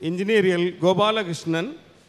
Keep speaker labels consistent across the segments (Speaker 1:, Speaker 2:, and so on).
Speaker 1: Engineer L. Gopalakrishnan,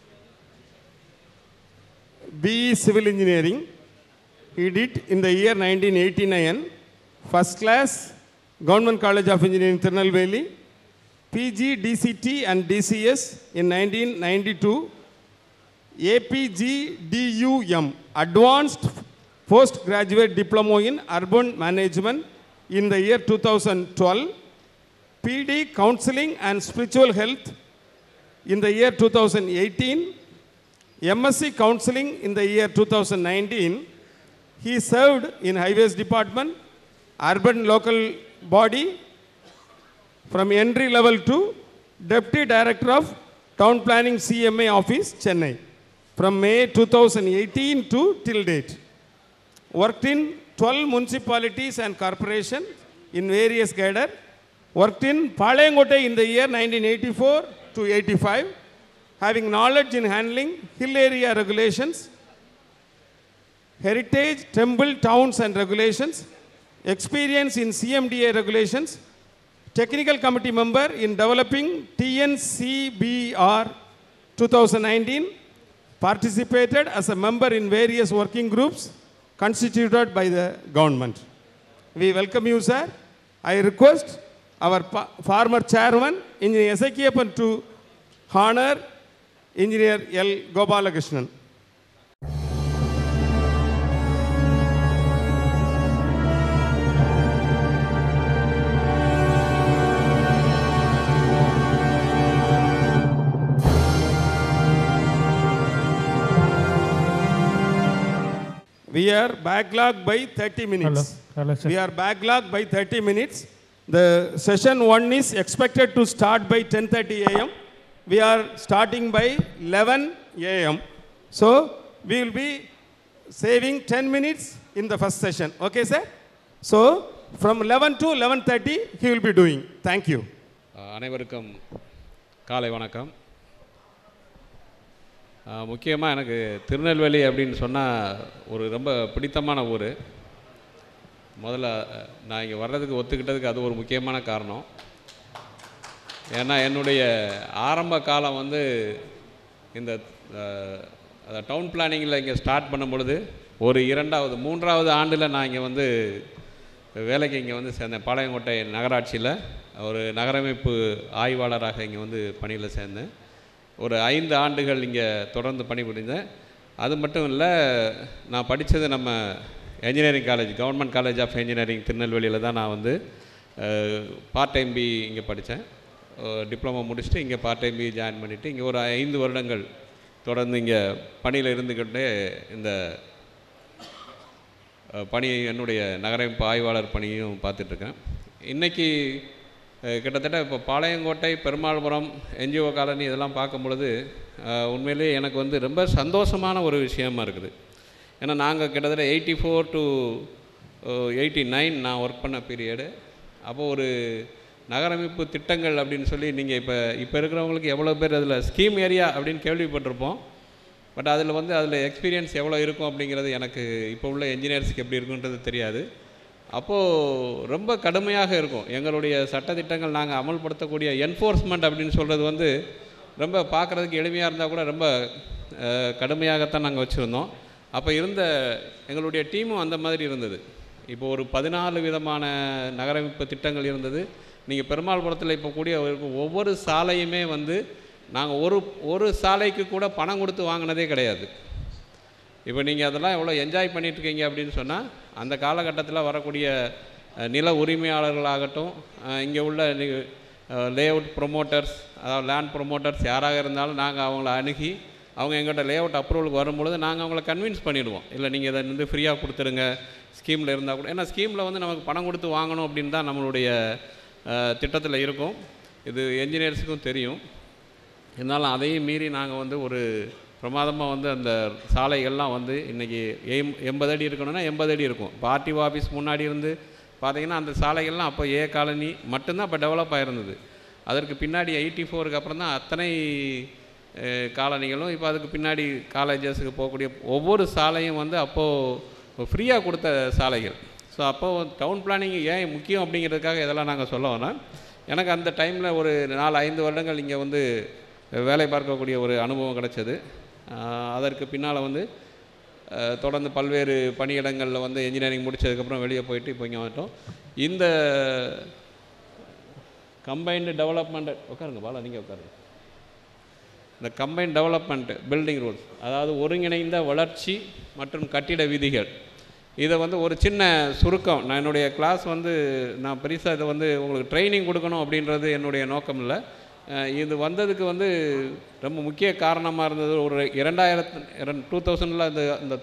Speaker 1: BE Civil Engineering. He did in the year 1989, first class, Government College of Engineering, Tirunelveli, PG, DCT and DCS in 1992, APG DUM, Advanced Postgraduate Diploma in Urban Management in the year 2012, PD Counseling and Spiritual Health in the year 2018, MSc Counseling in the year 2019. He served in Highways Department, Urban Local Body from entry level to Deputy Director of Town Planning CMA Office, Chennai, from May 2018 to till date. Worked in 12 municipalities and corporations in various cadre. Worked in Palayangote in the year 1984 to 85, having knowledge in handling hill area regulations, heritage, temple, towns and regulations, experience in CMDA regulations, technical committee member in developing TNCBR 2019, participated as a member in various working groups constituted by the government. We welcome you, sir. I request our pa- former chairman, Engineer Ezekiapan, to honor Engineer L. Gopalakrishnan. We are backlogged by 30 minutes.
Speaker 2: Hello. Hello, sir.
Speaker 1: We are backlogged by 30 minutes. The session one is expected to start by 10:30 a.m. We are starting by 11 a.m. So we will be saving 10 minutes in the first session. Okay, sir? So from 11 to 11:30 he will be doing. Thank you.
Speaker 3: அனைவருக்கும் காலை வணக்கம் முக்கியமாக எனக்கு திருநெல்வேலி அப்படின்னு சொன்னால் ஒரு ரொம்ப பிடித்தமான ஊர் முதல்ல அஹ், நான் இங்கே வர்றதுக்கு ஒத்துக்கிட்டதுக்கு அது ஒரு முக்கியமான காரணம் ஏன்னா என்னுடைய ஆரம்ப காலம் வந்து இந்த டவுன் பிளானிங்கில் இங்கே ஸ்டார்ட் பண்ணும் பொழுது ஒரு இரண்டாவது மூன்றாவது ஆண்டில் நான் இங்கே வந்து வேலைக்கு இங்கே வந்து சேர்ந்தேன் பாளையங்கோட்டை நகராட்சியில் ஒரு நகரமைப்பு ஆய்வாளராக இங்கே வந்து பணியில் சேர்ந்தேன் ஒரு ஐந்து ஆண்டுகள் இங்கே தொடர்ந்து பணிபுரிந்தேன் அது மட்டும் இல்லை நான் படித்தது நம்ம engineering college government college of engineering திருநெல்வேலியில் தான் நான் வந்து பார்ட் டைம் பி இங்கே படித்தேன் டிப்ளமோ முடிச்சுட்டு இங்கே பார்ட் டைம் பி ஜாயின் பண்ணிவிட்டு இங்கே ஒரு ஐந்து வருடங்கள் தொடர்ந்து இங்கே பணியில் இருந்துக்கிட்டே இந்த அஹ், பணி என்னுடைய நகரமைப்பு ஆய்வாளர் பணியும் பார்த்துட்ருக்கேன் இன்றைக்கி கிட்டத்தட்ட இப்போ பாளையங்கோட்டை பெருமாள்புரம் என்ஜிஓ காலனி இதெல்லாம் பார்க்கும் பொழுது அஹ், உண்மையிலேயே எனக்கு வந்து ரொம்ப சந்தோஷமான ஒரு விஷயமா இருக்குது ஏன்னா நாங்கள் கிட்டத்தட்ட eighty four to eighty nine நான் ஒர்க் பண்ண பீரியடு அப்போ ஒரு நகரமைப்பு திட்டங்கள் அப்படின்னு சொல்லி நீங்கள் இப்போ இப்போ இருக்கிறவங்களுக்கு எவ்வளோ பேர் அதில் ஸ்கீம் ஏரியா அப்படின்னு கேள்விப்பட்டிருப்போம் பட் அதில் வந்து அதில் எக்ஸ்பீரியன்ஸ் எவ்வளோ இருக்கும் அப்படிங்கிறது எனக்கு இப்போ உள்ள என்ஜினியர்ஸ்க்கு எப்படி இருக்குன்றது தெரியாது அப்போது ரொம்ப கடுமையாக இருக்கும் எங்களுடைய சட்டத்திட்டங்கள் நாங்கள் அமல்படுத்தக்கூடிய என்ஃபோர்ஸ்மெண்ட் அப்படின்னு சொல்கிறது வந்து ரொம்ப பார்க்குறதுக்கு எளிமையாக இருந்தால் கூட ரொம்ப அஹ், கடுமையாகத்தான் நாங்கள் வச்சுருந்தோம் அப்போ இருந்த எங்களுடைய டீமும் அந்த மாதிரி இருந்தது இப்போ ஒரு பதினாலு விதமான நகரமைப்பு திட்டங்கள் இருந்தது நீங்கள் பெருமாள்புரத்தில் இப்போ கூடிய இருக்கும் ஒவ்வொரு சாலையுமே வந்து நாங்கள் ஒரு ஒரு சாலைக்கு கூட பணம் கொடுத்து வாங்கினதே கிடையாது இப்போ நீங்கள் அதெல்லாம் எவ்வளோ என்ஜாய் பண்ணிகிட்ருக்கீங்க அப்படின்னு சொன்னால் அந்த காலகட்டத்தில் வரக்கூடிய அஹ், நில உரிமையாளர்களாகட்டும் இங்கே உள்ள லேஅவுட் ப்ரொமோட்டர்ஸ் அதாவது லேண்ட் ப்ரொமோட்டர்ஸ் யாராக இருந்தாலும் நாங்கள் அவங்கள அணுகி அவங்க எங்கள்கிட்ட லேஅவுட் அப்ரூவலுக்கு வரும்பொழுது நாங்கள் அவங்கள கன்வின்ஸ் பண்ணிடுவோம் இல்லை நீங்கள் இதை வந்து ஃப்ரீயாக கொடுத்துருங்க ஸ்கீமில் இருந்தால் கூட ஏன்னா ஸ்கீமில் வந்து நமக்கு பணம் கொடுத்து வாங்கணும் அப்படின்னு தான் நம்மளுடைய திட்டத்தில் இருக்கும் இது என்ஜினியர்ஸுக்கும் தெரியும் இருந்தாலும் அதையும் மீறி நாங்கள் வந்து ஒரு பிரமாதமாக வந்து அந்த சாலைகள்லாம் வந்து இன்றைக்கி எம் எண்பது அடி இருக்கணும்னா எண்பது அடி இருக்கும் பார்ட்டி ஆஃபீஸ் முன்னாடி இருந்து பார்த்தீங்கன்னா அந்த சாலைகள்லாம் அப்போ ஏ காலனி மட்டும்தான் இப்போ டெவலப் ஆகிருந்தது அதற்கு பின்னாடி எயிட்டி ஃபோருக்கு அப்புறம் தான் அத்தனை அஹ், காலனிகளும் இப்போ அதுக்கு பின்னாடி காலேஜஸுக்கு போகக்கூடிய ஒவ்வொரு சாலையும் வந்து அப்போது ஃப்ரீயாக கொடுத்த சாலைகள் ஸோ அப்போது டவுன் பிளானிங் ஏன் முக்கியம் அப்படிங்கிறதுக்காக இதெல்லாம் நாங்கள் சொல்ல வேணாம் எனக்கு அந்த டைமில் ஒரு நாலு ஐந்து வருடங்கள் இங்கே வந்து வேலை பார்க்கக்கூடிய ஒரு அனுபவம் கிடைச்சது ஆஹ் அதற்கு பின்னால் வந்து ஆஹ் தொடர்ந்து பல்வேறு பணியிடங்களில் வந்து இன்ஜினியரிங் முடிச்சதுக்கப்புறம் வெளியே போயிட்டு இப்போ இங்கே வந்துட்டோம் இந்த கம்பைன்டு டெவலப்மெண்ட் உட்காருங்க பாலா நீங்கள் உட்காருங்க இந்த கம்பைன் டெவலப்மெண்ட் பில்டிங் ரூல்ஸ் அதாவது ஒருங்கிணைந்த வளர்ச்சி மற்றும் கட்டிட விதிகள் இதை வந்து ஒரு சின்ன சுருக்கம் நான் என்னுடைய கிளாஸ் வந்து நான் பெருசாக இதை வந்து உங்களுக்கு ட்ரைனிங் கொடுக்கணும் அப்படின்றது என்னுடைய நோக்கம் இல்லை அஹ் இது வந்ததுக்கு வந்து ரொம்ப முக்கிய காரணமாக இருந்தது ஒரு இரண்டாயிரத்து இரண்டு டூ தௌசண்டில் அந்த அந்த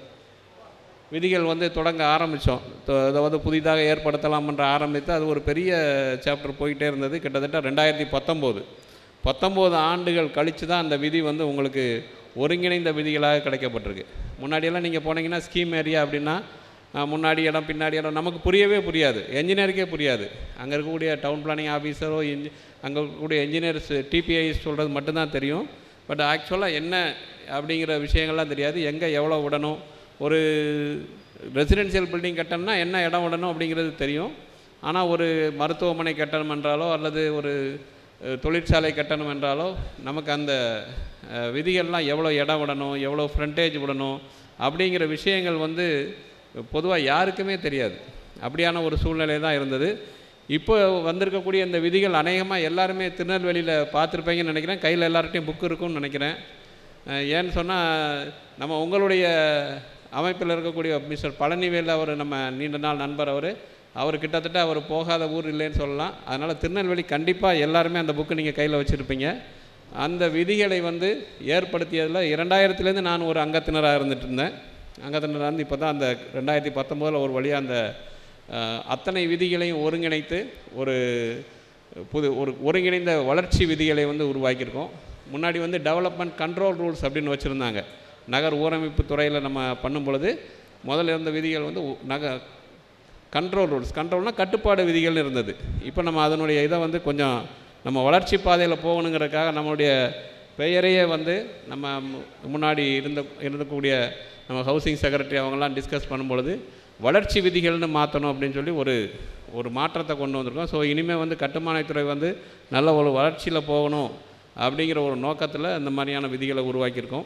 Speaker 3: விதிகள் வந்து தொடங்க ஆரம்பித்தோம் இதை வந்து புதிதாக ஏற்படுத்தலாம்ன்ற ஆரம்பித்து அது ஒரு பெரிய சாப்டர் போயிட்டே இருந்தது கிட்டத்தட்ட ரெண்டாயிரத்தி பத்தொம்போது பத்தொம்போது ஆண்டுகள் கழித்து தான் அந்த விதி வந்து உங்களுக்கு ஒருங்கிணைந்த விதிகளாக கிடைக்கப்பட்டிருக்கு முன்னாடியெல்லாம் நீங்கள் போனீங்கன்னா ஸ்கீம் ஏரியா அப்படின்னா அஹ், முன்னாடி இடம் பின்னாடி இடம் நமக்கு புரியவே புரியாது என்ஜினியருக்கே புரியாது அங்கே இருக்கக்கூடிய டவுன் பிளானிங் ஆஃபீஸரோ இன்ஜி அங்கே இருக்கக்கூடிய இன்ஜினியர்ஸ் டிபிஐ சொல்கிறது மட்டும்தான் தெரியும் பட் ஆக்சுவலாக என்ன அப்படிங்கிற விஷயங்கள்லாம் தெரியாது எங்கே எவ்வளோ விடணும் ஒரு ரெசிடென்ஷியல் பில்டிங் கட்டணும்னா என்ன இடம் விடணும் அப்படிங்கிறது தெரியும் ஆனால் ஒரு மருத்துவமனை கட்டணம் என்றாலோ அல்லது ஒரு அஹ், தொழிற்சாலை கட்டணம் என்றாலோ நமக்கு அந்த அஹ், விதிகள்லாம் எவ்வளோ இடம் விடணும் எவ்வளோ ஃப்ரண்டேஜ் விடணும் அப்படிங்கிற விஷயங்கள் வந்து பொதுவாக யாருக்குமே தெரியாது அப்படியான ஒரு சூழ்நிலை தான் இருந்தது இப்போ வந்திருக்கக்கூடிய இந்த விதிகள் அநேகமாக எல்லாருமே திருநெல்வேலியில் பார்த்துருப்பீங்கன்னு நினைக்கிறேன் கையில் எல்லார்ட்டையும் புக் இருக்கும்னு நினைக்கிறேன் அஹ் ஏன்னு சொன்னால் நம்ம உங்களுடைய அமைப்பில் இருக்கக்கூடிய மிஸ்டர் பழனிவேல் அவர் நம்ம நீண்ட நாள் நண்பர் அவர் அவர் கிட்டத்தட்ட அவர் போகாத ஊர் இல்லைன்னு சொல்லலாம் அதனால் திருநெல்வேலி கண்டிப்பாக எல்லாருமே அந்த புக்கு நீங்கள் கையில் வச்சுருப்பீங்க அந்த விதிகளை வந்து ஏற்படுத்தியதில் இரண்டாயிரத்துலேருந்து நான் ஒரு அங்கத்தினராக இருந்துட்டு இருந்தேன் அங்கத்தினராக இருந்து இப்போ தான் அந்த ரெண்டாயிரத்தி பத்தொம்போதில் ஒரு வழியாக அந்த அஹ், அத்தனை விதிகளையும் ஒருங்கிணைத்து ஒரு புது ஒரு ஒருங்கிணைந்த வளர்ச்சி விதிகளை வந்து உருவாக்கியிருக்கோம் முன்னாடி வந்து டெவலப்மெண்ட் கண்ட்ரோல் ரூல்ஸ் அப்படின்னு வச்சுருந்தாங்க நகர் ஊரமைப்பு துறையில் நம்ம பண்ணும் பொழுது முதல்ல இருந்த விதிகள் வந்து உ- நக கண்ட்ரோல் ரூல்ஸ் கண்ட்ரோல்னால் கட்டுப்பாடு விதிகள்னு இருந்தது இப்போ நம்ம அதனுடைய இதை வந்து கொஞ்சம் நம்ம வளர்ச்சி பாதையில் போகணுங்கிறதுக்காக நம்மளுடைய பெயரையே வந்து நம்ம மு- முன்னாடி இருந்த இருந்தக்கூடிய நம்ம ஹவுசிங் செக்ரட்டரி அவங்கெல்லாம் டிஸ்கஸ் பண்ணும்பொழுது வளர்ச்சி விதிகள்னு மாற்றணும் அப்படின்னு சொல்லி ஒரு ஒரு மாற்றத்தை கொண்டு வந்திருக்கோம் ஸோ இனிமேல் வந்து கட்டுமானத்துறை வந்து நல்ல ஒரு வளர்ச்சியில் போகணும் அப்படிங்கிற ஒரு நோக்கத்தில் இந்த மாதிரியான விதிகளை உருவாக்கியிருக்கோம்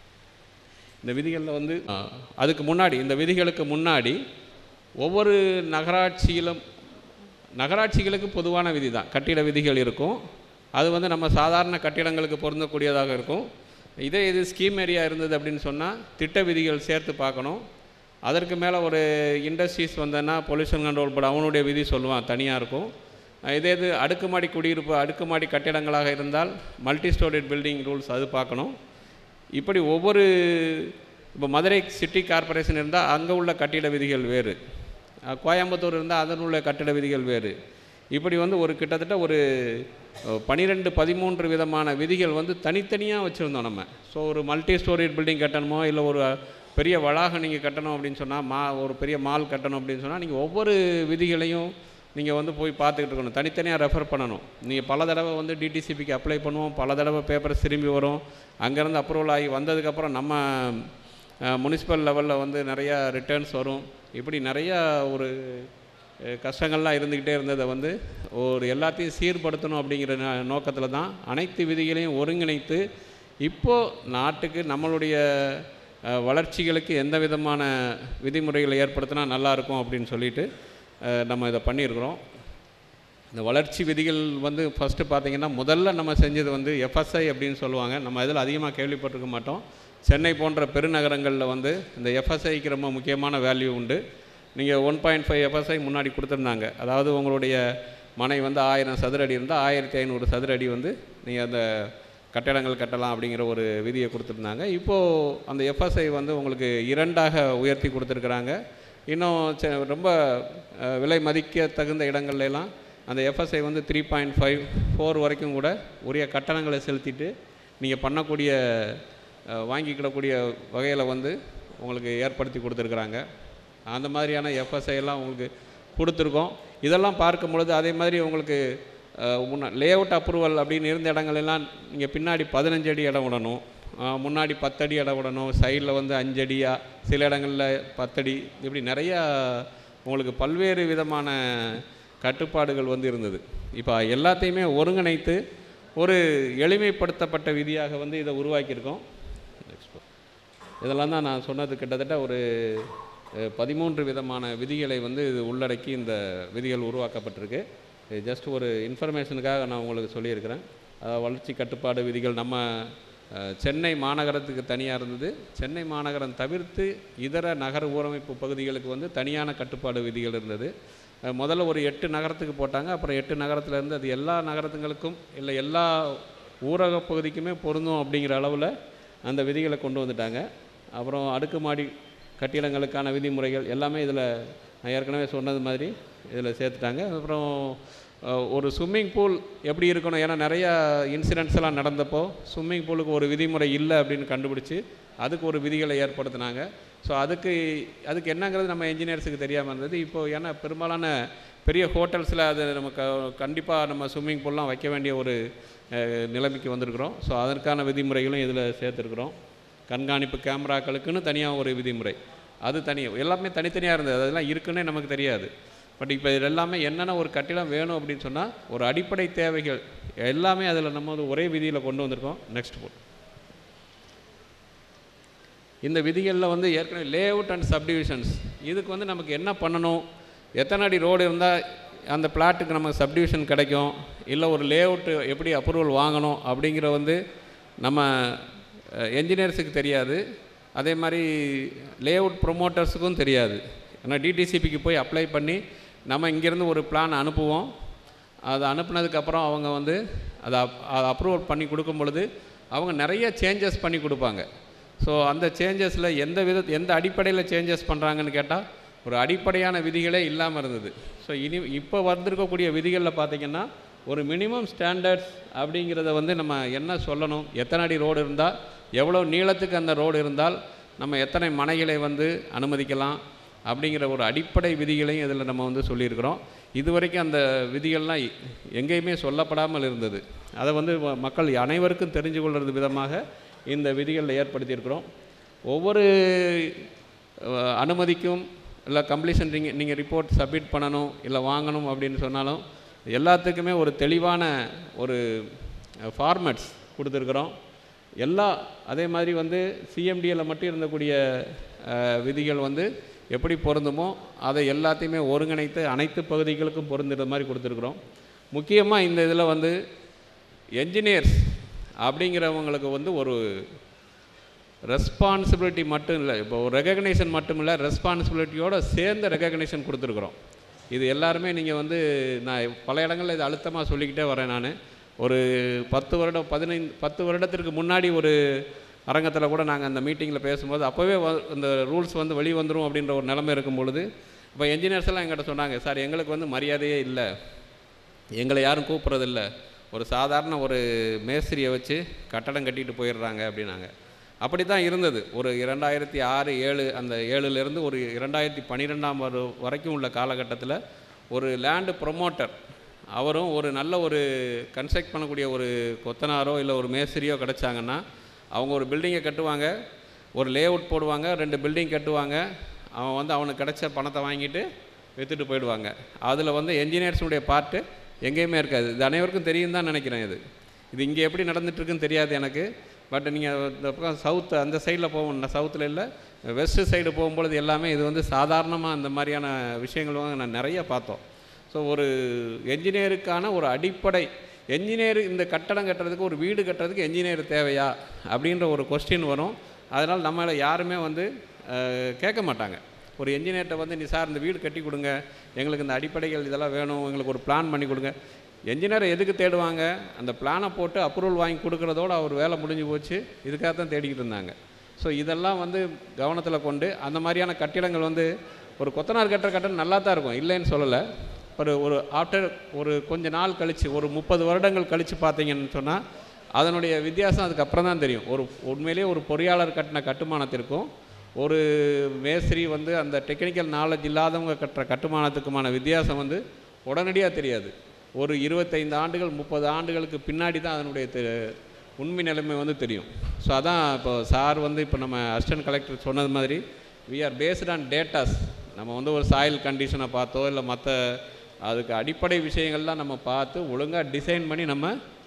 Speaker 3: இந்த விதிகளில் வந்து ஆ, அதுக்கு முன்னாடி இந்த விதிகளுக்கு முன்னாடி ஒவ்வொரு நகராட்சியிலும் நகராட்சிகளுக்கு பொதுவான விதி தான் கட்டிட விதிகள் இருக்கும் அது வந்து நம்ம சாதாரண கட்டிடங்களுக்கு பொருந்தக்கூடியதாக இருக்கும் இதே இது ஸ்கீம் ஏரியா இருந்தது அப்படின்னு சொன்னால் திட்ட விதிகள் சேர்த்து பார்க்கணும் அதற்கு மேலே ஒரு இண்டஸ்ட்ரீஸ் வந்தேன்னா பொல்யூஷன் கண்ட்ரோல் போர்டு அவனுடைய விதி சொல்லுவான் தனியாக இருக்கும் இதே இது அடுக்குமாடி குடியிருப்பு அடுக்குமாடி கட்டிடங்களாக இருந்தால் மல்டி ஸ்டோரேட் பில்டிங் ரூல்ஸ் அது பார்க்கணும் இப்படி ஒவ்வொரு இப்போ மதுரை சிட்டி கார்ப்பரேஷன் இருந்தால் அங்கே உள்ள கட்டிட விதிகள் வேறு அஹ் கோயம்புத்தூர் இருந்தால் அதன் உள்ள கட்டிட விதிகள் வேறு இப்படி வந்து ஒரு கிட்டத்தட்ட ஒரு பனிரெண்டு பதிமூன்று விதமான விதிகள் வந்து தனித்தனியாக வச்சுருந்தோம் நம்ம ஸோ ஒரு மல்டி ஸ்டோரேட் பில்டிங் கட்டணுமோ இல்லை ஒரு பெரிய வளாகம் நீங்கள் கட்டணும் அப்படின்னு சொன்னால் மா ஒரு பெரிய மால் கட்டணும் அப்படின்னு சொன்னால் நீங்கள் ஒவ்வொரு விதிகளையும் நீங்கள் வந்து போய் பார்த்துக்கிட்டு இருக்கணும் தனித்தனியாக ரெஃபர் பண்ணணும் நீங்கள் பல தடவை வந்து டிடிசிபிக்கு அப்ளை பண்ணுவோம் பல தடவை பேப்பர்ஸ் திரும்பி வரும் அங்கேருந்து அப்ரூவல் ஆகி வந்ததுக்கப்புறம் நம்ம முனிசிபல் லெவலில் வந்து நிறையா ரிட்டர்ன்ஸ் வரும் இப்படி நிறையா ஒரு அஹ், கஷ்டங்கள்லாம் இருந்துக்கிட்டே இருந்ததை வந்து ஒரு எல்லாத்தையும் சீர்படுத்தணும் அப்படிங்கிற நோக்கத்தில் தான் அனைத்து விதிகளையும் ஒருங்கிணைத்து இப்போது நாட்டுக்கு நம்மளுடைய அஹ், வளர்ச்சிகளுக்கு எந்த விதமான விதிமுறைகளை ஏற்படுத்தினா நல்லாயிருக்கும் அப்படின்னு சொல்லிட்டு அஹ், நம்ம இதை பண்ணியிருக்கிறோம் இந்த வளர்ச்சி விதிகள் வந்து ஃபஸ்ட்டு பார்த்தீங்கன்னா முதல்ல நம்ம செஞ்சது வந்து எஃப்எஸ்ஐ அப்படின்னு சொல்லுவாங்க நம்ம இதில் அதிகமாக கேள்விப்பட்டிருக்க மாட்டோம் சென்னை போன்ற பெருநகரங்களில் வந்து இந்த எஃப்எஸ்ஐக்கு ரொம்ப முக்கியமான வேல்யூ உண்டு நீங்கள் ஒன் பாயிண்ட் ஃபைவ் எஃப்எஸ்ஐ முன்னாடி கொடுத்துருந்தாங்க அதாவது உங்களுடைய மனை வந்து ஆயிரம் சதுர அடி இருந்தால் ஆயிரத்தி ஐநூறு சதுர அடி வந்து நீங்கள் அந்த கட்டடங்கள் கட்டலாம் அப்படிங்கிற ஒரு விதியை கொடுத்துருந்தாங்க இப்போது அந்த எஃப்எஸ்ஐ வந்து உங்களுக்கு இரண்டாக உயர்த்தி கொடுத்துருக்குறாங்க இன்னும் செ- ரொம்ப அஹ், விலை மதிக்க தகுந்த இடங்கள்ல எல்லாம் அந்த எஃப்எஸ்ஐ வந்து த்ரீ பாயிண்ட் ஃபைவ் ஃபோர் வரைக்கும் கூட உரிய கட்டணங்களை செலுத்திட்டு நீங்கள் பண்ணக்கூடிய அஹ், வாங்கிக்கிடக்கூடிய வகையில் வந்து உங்களுக்கு ஏற்படுத்தி கொடுத்துருக்குறாங்க அந்த மாதிரியான எஃப்எஸ்ஐ எல்லாம் உங்களுக்கு கொடுத்துருக்கோம் இதெல்லாம் பார்க்கும் பொழுது அதே மாதிரி உங்களுக்கு அஹ், முன்ன லேஅவுட் அப்ரூவல் அப்படின்னு இருந்த இடங்கள் எல்லாம் நீங்கள் பின்னாடி பதினஞ்சு அடி இடம் விடணும் அஹ், முன்னாடி பத்தடி இடம் விடணும் சைடில் வந்து அஞ்சடியா சில இடங்களில் பத்தடி இப்படி நிறையா உங்களுக்கு பல்வேறு விதமான கட்டுப்பாடுகள் வந்து இருந்தது இப்போ எல்லாத்தையுமே ஒருங்கிணைத்து ஒரு எளிமைப்படுத்தப்பட்ட விதியாக வந்து இதை உருவாக்கியிருக்கோம் நெக்ஸ்ட் இதெல்லாம் தான் நான் சொன்னது கிட்டத்தட்ட ஒரு அஹ், பதிமூன்று விதமான விதிகளை வந்து இது உள்ளடக்கி இந்த விதிகள் உருவாக்கப்பட்டிருக்கு இது ஜஸ்ட் ஒரு இன்ஃபர்மேஷனுக்காக நான் உங்களுக்கு சொல்லியிருக்கிறேன் அதாவது வளர்ச்சி கட்டுப்பாடு விதிகள் நம்ம அஹ், சென்னை மாநகரத்துக்கு தனியாக இருந்தது சென்னை மாநகரம் தவிர்த்து இதர நகர ஊரமைப்பு பகுதிகளுக்கு வந்து தனியான கட்டுப்பாடு விதிகள் இருந்தது அஹ், முதல்ல ஒரு எட்டு நகரத்துக்கு போட்டாங்க அப்புறம் எட்டு நகரத்துல இருந்து அது எல்லா நகரத்துங்களுக்கும் இல்லை எல்லா ஊரக பகுதிக்குமே பொருந்தும் அப்படிங்கிற அளவில் அந்த விதிகளை கொண்டு வந்துட்டாங்க அப்புறம் அடுக்குமாடி கட்டிடங்களுக்கான விதிமுறைகள் எல்லாமே இதில் நான் ஏற்கனவே சொன்னது மாதிரி இதில் சேர்த்துட்டாங்க அப்புறம் அஹ், ஒரு ஸ்விம்மிங் பூல் எப்படி இருக்கணும் ஏன்னா நிறையா இன்சிடென்ட்ஸ் எல்லாம் நடந்தப்போ ஸ்விம்மிங் பூலுக்கு ஒரு விதிமுறை இல்லை அப்படின்னு கண்டுபிடிச்சி அதுக்கு ஒரு விதிகளை ஏற்படுத்தினாங்க ஸோ அதுக்கு அதுக்கு என்னங்கிறது நம்ம இன்ஜினியர்ஸுக்கு தெரியாமல் இருந்தது இப்போ ஏன்னா பெரும்பாலான பெரிய ஹோட்டல்ஸில் அது நம்ம க கண்டிப்பாக நம்ம ஸ்விம்மிங் பூல்லாம் வைக்க வேண்டிய ஒரு அஹ், நிலைமைக்கு வந்திருக்கிறோம் ஸோ அதற்கான விதிமுறைகளும் இதில் சேர்த்துருக்குறோம் கண்காணிப்பு கேமராக்களுக்குன்னு தனியாக ஒரு விதிமுறை அது தனி எல்லாமே தனித்தனியாக இருந்தது அதெல்லாம் இருக்குன்னே நமக்கு தெரியாது பட் இப்போ இது எல்லாமே என்னென்ன ஒரு கட்டிடம் வேணும் அப்படின்னு சொன்னால் ஒரு அடிப்படை தேவைகள் எல்லாமே அதில் நம்ம வந்து ஒரே விதியில் கொண்டு வந்திருக்கோம் நெக்ஸ்ட் போட் இந்த விதிகளில் வந்து ஏற்கனவே லே அவுட் அண்ட் சப்டிவிஷன்ஸ் இதுக்கு வந்து நமக்கு என்ன பண்ணணும் எத்தனை அடி ரோடு இருந்தால் அந்த பிளாட்டுக்கு நமக்கு சப்டிவிஷன் கிடைக்கும் இல்லை ஒரு லே அவுட்டு எப்படி அப்ரூவல் வாங்கணும் அப்படிங்கிற வந்து நம்ம என்ஜினியர்ஸுக்கு தெரியாது அதே மாதிரி லே அவுட் ப்ரொமோட்டர்ஸுக்கும் தெரியாது ஏன்னா டிடிசிபிக்கு போய் அப்ளை பண்ணி நம்ம இங்கேருந்து ஒரு பிளான் அனுப்புவோம் அதை அனுப்புனதுக்கப்புறம் அவங்க வந்து அதை அதை அப்ரூவல் பண்ணி கொடுக்கும் பொழுது அவங்க நிறைய சேஞ்சஸ் பண்ணி கொடுப்பாங்க ஸோ அந்த சேஞ்சஸில் எந்த வித எந்த அடிப்படையில் சேஞ்சஸ் பண்ணுறாங்கன்னு கேட்டால் ஒரு அடிப்படையான விதிகளே இல்லாமல் இருந்தது ஸோ இனி இப்போ வந்திருக்கக்கூடிய விதிகளில் பார்த்திங்கன்னா ஒரு மினிமம் ஸ்டாண்டர்ட்ஸ் அப்படிங்கிறத வந்து நம்ம என்ன சொல்லணும் எத்தனை அடி ரோடு இருந்தால் எவ்வளோ நீளத்துக்கு அந்த ரோடு இருந்தால் நம்ம எத்தனை மனைகளை வந்து அனுமதிக்கலாம் அப்படிங்கிற ஒரு அடிப்படை விதிகளையும் இதில் நம்ம வந்து சொல்லியிருக்கிறோம் இதுவரைக்கும் அந்த விதிகள்லாம் எ- எங்கேயுமே சொல்லப்படாமல் இருந்தது அதை வந்து ம- மக்கள் அனைவருக்கும் தெரிஞ்சு கொள்வது விதமாக இந்த விதிகளில் ஏற்படுத்தியிருக்கிறோம் ஒவ்வொரு அஹ், அனுமதிக்கும் இல்லை கம்ப்ளீஷன் நீங்கள் நீங்கள் ரிப்போர்ட் சப்மிட் பண்ணணும் இல்லை வாங்கணும் அப்படின்னு சொன்னாலும் எல்லாத்துக்குமே ஒரு தெளிவான ஒரு ஃபார்மேட்ஸ் கொடுத்துருக்குறோம் எல்லா அதே மாதிரி வந்து சிஎம்டியில் மட்டும் இருந்தக்கூடிய அஹ், விதிகள் வந்து எப்படி பொருந்துமோ அதை எல்லாத்தையுமே ஒருங்கிணைத்து அனைத்து பகுதிகளுக்கும் பொருந்துற மாதிரி கொடுத்துருக்குறோம் முக்கியமாக இந்த இதில் வந்து என்ஜினியர்ஸ் அப்படிங்கிறவங்களுக்கு வந்து ஒரு ரெஸ்பான்சிபிலிட்டி மட்டும் இல்லை இப்போ ஒரு ரெகக்னேஷன் மட்டும் இல்லை ரெஸ்பான்சிபிலிட்டியோட சேர்ந்த ரெகக்னேஷன் கொடுத்துருக்குறோம் இது எல்லாருமே நீங்கள் வந்து நான் பல இடங்களில் இது அழுத்தமாக சொல்லிக்கிட்டே வரேன் நான் ஒரு பத்து வருடம் பதினைந்து பத்து வருடத்திற்கு முன்னாடி ஒரு அரங்கத்தில் கூட நாங்கள் அந்த மீட்டிங்கில் பேசும்போது அப்போவே வ இந்த ரூல்ஸ் வந்து வெளியே வந்துடும் அப்படின்ற ஒரு நிலைமை இருக்கும் பொழுது இப்போ என்ஜினியர்ஸ் எல்லாம் எங்கிட்ட சொன்னாங்க சார் எங்களுக்கு வந்து மரியாதையே இல்லை எங்களை யாரும் கூப்பிட்றதில்ல ஒரு சாதாரண ஒரு மேஸ்திரியை வச்சு கட்டடம் கட்டிட்டு போயிடுறாங்க அப்படின்னாங்க அப்படி தான் இருந்தது ஒரு இரண்டாயிரத்தி ஆறு ஏழு அந்த ஏழுலேருந்து ஒரு இரண்டாயிரத்தி பன்னிரெண்டாம் வரு வரைக்கும் உள்ள காலகட்டத்தில் ஒரு லேண்டு ப்ரொமோட்டர் அவரும் ஒரு நல்ல ஒரு கன்ஸ்ட்ரக்ட் பண்ணக்கூடிய ஒரு கொத்தனாரோ இல்லை ஒரு மேஸ்திரியோ கிடச்சாங்கன்னா அவங்க ஒரு பில்டிங்கை கட்டுவாங்க ஒரு லே அவுட் போடுவாங்க ரெண்டு பில்டிங் கட்டுவாங்க அவன் வந்து அவனுக்கு கிடைச்ச பணத்தை வாங்கிட்டு விற்றுட்டு போயிடுவாங்க அதில் வந்து என்ஜினியர்ஸுடைய பார்ட்டு எங்கேயுமே இருக்காது இது அனைவருக்கும் தெரியும் தான் நினைக்கிறேன் இது இது இங்கே எப்படி நடந்துட்டுருக்குன்னு தெரியாது எனக்கு பட் நீங்கள் இந்த பக்கம் சவுத் அந்த சைடில் போகணும் சவுத்தில் இல்லை வெஸ்ட் சைடு போகும்பொழுது எல்லாமே இது வந்து சாதாரணமாக அந்த மாதிரியான விஷயங்கள் வந்து நான் நிறைய பார்த்தோம் ஸோ ஒரு என்ஜினியருக்கான ஒரு அடிப்படை என்ஜினியர் இந்த கட்டடம் கட்டுறதுக்கு ஒரு வீடு கட்டுறதுக்கு என்ஜினியர் தேவையா அப்படின்ற ஒரு கொஸ்டின் வரும் அதனால் நம்மளை யாருமே வந்து அஹ், கேட்க மாட்டாங்க ஒரு என்ஜினியர்கிட்ட வந்து நீ சார் இந்த வீடு கட்டி கொடுங்க எங்களுக்கு இந்த அடிப்படைகள் இதெல்லாம் வேணும் எங்களுக்கு ஒரு பிளான் பண்ணி கொடுங்க என்ஜினியரை எதுக்கு தேடுவாங்க அந்த பிளானை போட்டு அப்ரூவல் வாங்கி கொடுக்குறதோட அவர் வேலை முடிஞ்சு போச்சு இதுக்காக தான் தேடிக்கிட்டு இருந்தாங்க ஸோ இதெல்லாம் வந்து கவனத்தில் கொண்டு அந்த மாதிரியான கட்டிடங்கள் வந்து ஒரு கொத்தனார் கட்டுற கட்டடம் நல்லா தான் இருக்கும் இல்லைன்னு சொல்லலை ஒரு ஒரு ஆஃப்டர் ஒரு கொஞ்ச நாள் கழித்து ஒரு முப்பது வருடங்கள் கழித்து பார்த்தீங்கன்னு சொன்னால் அதனுடைய வித்தியாசம் அதுக்கப்புறம் தான் தெரியும் ஒரு உண்மையிலேயே ஒரு பொறியாளர் கட்டின கட்டுமானத்திற்கும் ஒரு மேஸ்திரி வந்து அந்த டெக்னிக்கல் நாலேஜ் இல்லாதவங்க கட்டுற கட்டுமானத்துக்குமான வித்தியாசம் வந்து உடனடியாக தெரியாது ஒரு இருபத்தைந்து ஆண்டுகள் முப்பது ஆண்டுகளுக்கு பின்னாடி தான் அதனுடைய தெ- உண்மை நிலைமை வந்து தெரியும் ஸோ அதான் இப்போ சார் வந்து இப்போ நம்ம அசிஸ்டன்ட் கலெக்டர் சொன்னது மாதிரி we are based on datas நம்ம வந்து ஒரு சாயில் கண்டிஷனை பார்த்தோ இல்லை மற்ற அதுக்கு அடிப்படை விஷயங்கள்லாம் நம்ம பார்த்து ஒழுங்காக டிசைன் பண்ணி நம்ம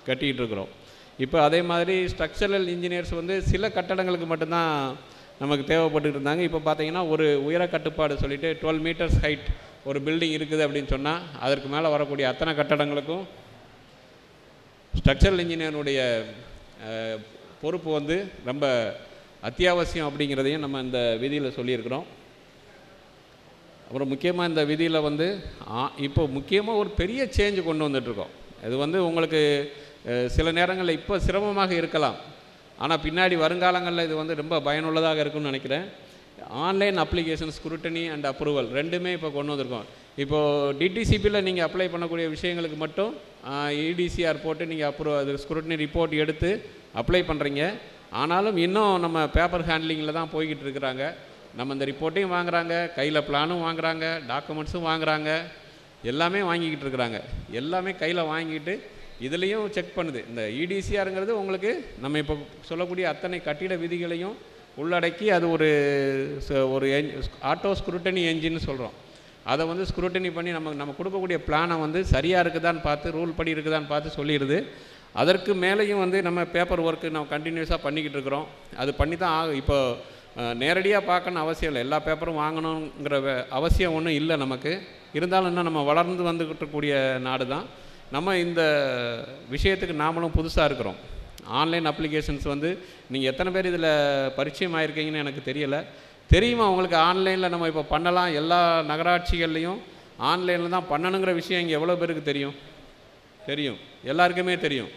Speaker 3: கட்டிகிட்டு இருக்கிறோம் இப்போ அதே மாதிரி ஸ்ட்ரக்சரல் இன்ஜினியர்ஸ் வந்து சில கட்டடங்களுக்கு மட்டும்தான் நமக்கு தேவைப்பட்டுட்டு இருந்தாங்க இப்போ பார்த்தீங்கன்னா ஒரு உயர கட்டுப்பாடு சொல்லிட்டு டுவெல் மீட்டர்ஸ் ஹைட் ஒரு பில்டிங் இருக்குது அப்படின்னு சொன்னால் அதற்கு மேலே வரக்கூடிய அத்தனை கட்டடங்களுக்கும் ஸ்ட்ரக்சரல் இன்ஜினியருடைய அஹ், பொறுப்பு வந்து ரொம்ப அத்தியாவசியம் அப்படிங்கிறதையும் நம்ம இந்த விதியில் சொல்லியிருக்கிறோம் அப்புறம் முக்கியமாக இந்த விதியில் வந்து ஆ- இப்போ முக்கியமாக ஒரு பெரிய சேஞ்ச் கொண்டு வந்துட்ருக்கோம் இது வந்து உங்களுக்கு அஹ், சில நேரங்களில் இப்போ சிரமமாக இருக்கலாம் ஆனால் பின்னாடி வருங்காலங்களில் இது வந்து ரொம்ப பயனுள்ளதாக இருக்கும்னு நினைக்கிறேன் online application scrutiny and approval ரெண்டுமே இப்போ கொண்டு வந்திருக்கோம் இப்போது டிடிசிபியில் நீங்கள் அப்ளை பண்ணக்கூடிய விஷயங்களுக்கு மட்டும் இடிசிஆர் போட்டு நீங்கள் அப்ரூவ் அது ஸ்க்ரூட்டனி ரிப்போர்ட் எடுத்து அப்ளை பண்ணுறீங்க ஆனாலும் இன்னும் நம்ம பேப்பர் ஹேண்ட்லிங்கில் தான் போய்கிட்டு இருக்கிறாங்க நம்ம இந்த ரிப்போர்ட்டையும் வாங்குறாங்க கையில் பிளானும் வாங்குறாங்க டாக்குமெண்ட்ஸும் வாங்குறாங்க எல்லாமே வாங்கிக்கிட்டு இருக்கிறாங்க எல்லாமே கையில் வாங்கிட்டு இதுலேயும் செக் பண்ணுது இந்த இடிசிஆருங்கிறது உங்களுக்கு நம்ம இப்போ சொல்லக்கூடிய அத்தனை கட்டிட விதிகளையும் உள்ளடக்கி அது ஒரு ச- ஒரு ஆட்டோ ஸ்க்ரூட்டனி என்ஜின்னு சொல்கிறோம் அதை வந்து ஸ்க்ரூட்டனி பண்ணி நம்ம நம்ம கொடுக்கக்கூடிய பிளானை வந்து சரியாக இருக்குதான்னு பார்த்து ரூல் படி இருக்குதான்னு பார்த்து சொல்லிடுது அதற்கு மேலேயும் வந்து நம்ம பேப்பர் ஒர்க்கு நம்ம கண்டினியூஸாக பண்ணிக்கிட்டு இருக்கிறோம் அது பண்ணி தான் ஆகும் இப்போ நேரடியாக பார்க்கணும் அவசியம் இல்லை எல்லா பேப்பரும் வாங்கணுங்கிற வே- அவசியம் ஒன்றும் இல்லை நமக்கு இருந்தாலும் இன்னும் நம்ம வளர்ந்து வந்துக்கிட்டு இருக்கக்கூடிய நாடு தான் நம்ம இந்த விஷயத்துக்கு நாமளும் புதுசாக இருக்கிறோம் ஆன்லைன் அப்ளிகேஷன்ஸ் வந்து நீங்கள் எத்தனை பேர் இதில் பரிச்சயம் ஆயிருக்கீங்கன்னு எனக்கு தெரியலை தெரியுமா உங்களுக்கு ஆன்லைனில் நம்ம இப்போ பண்ணலாம் எல்லா நகராட்சிகள்லையும் ஆன்லைனில் தான் பண்ணணுங்கிற விஷயம் இங்கே எவ்வளோ பேருக்கு தெரியும் தெரியும் எல்லாருக்குமே தெரியும்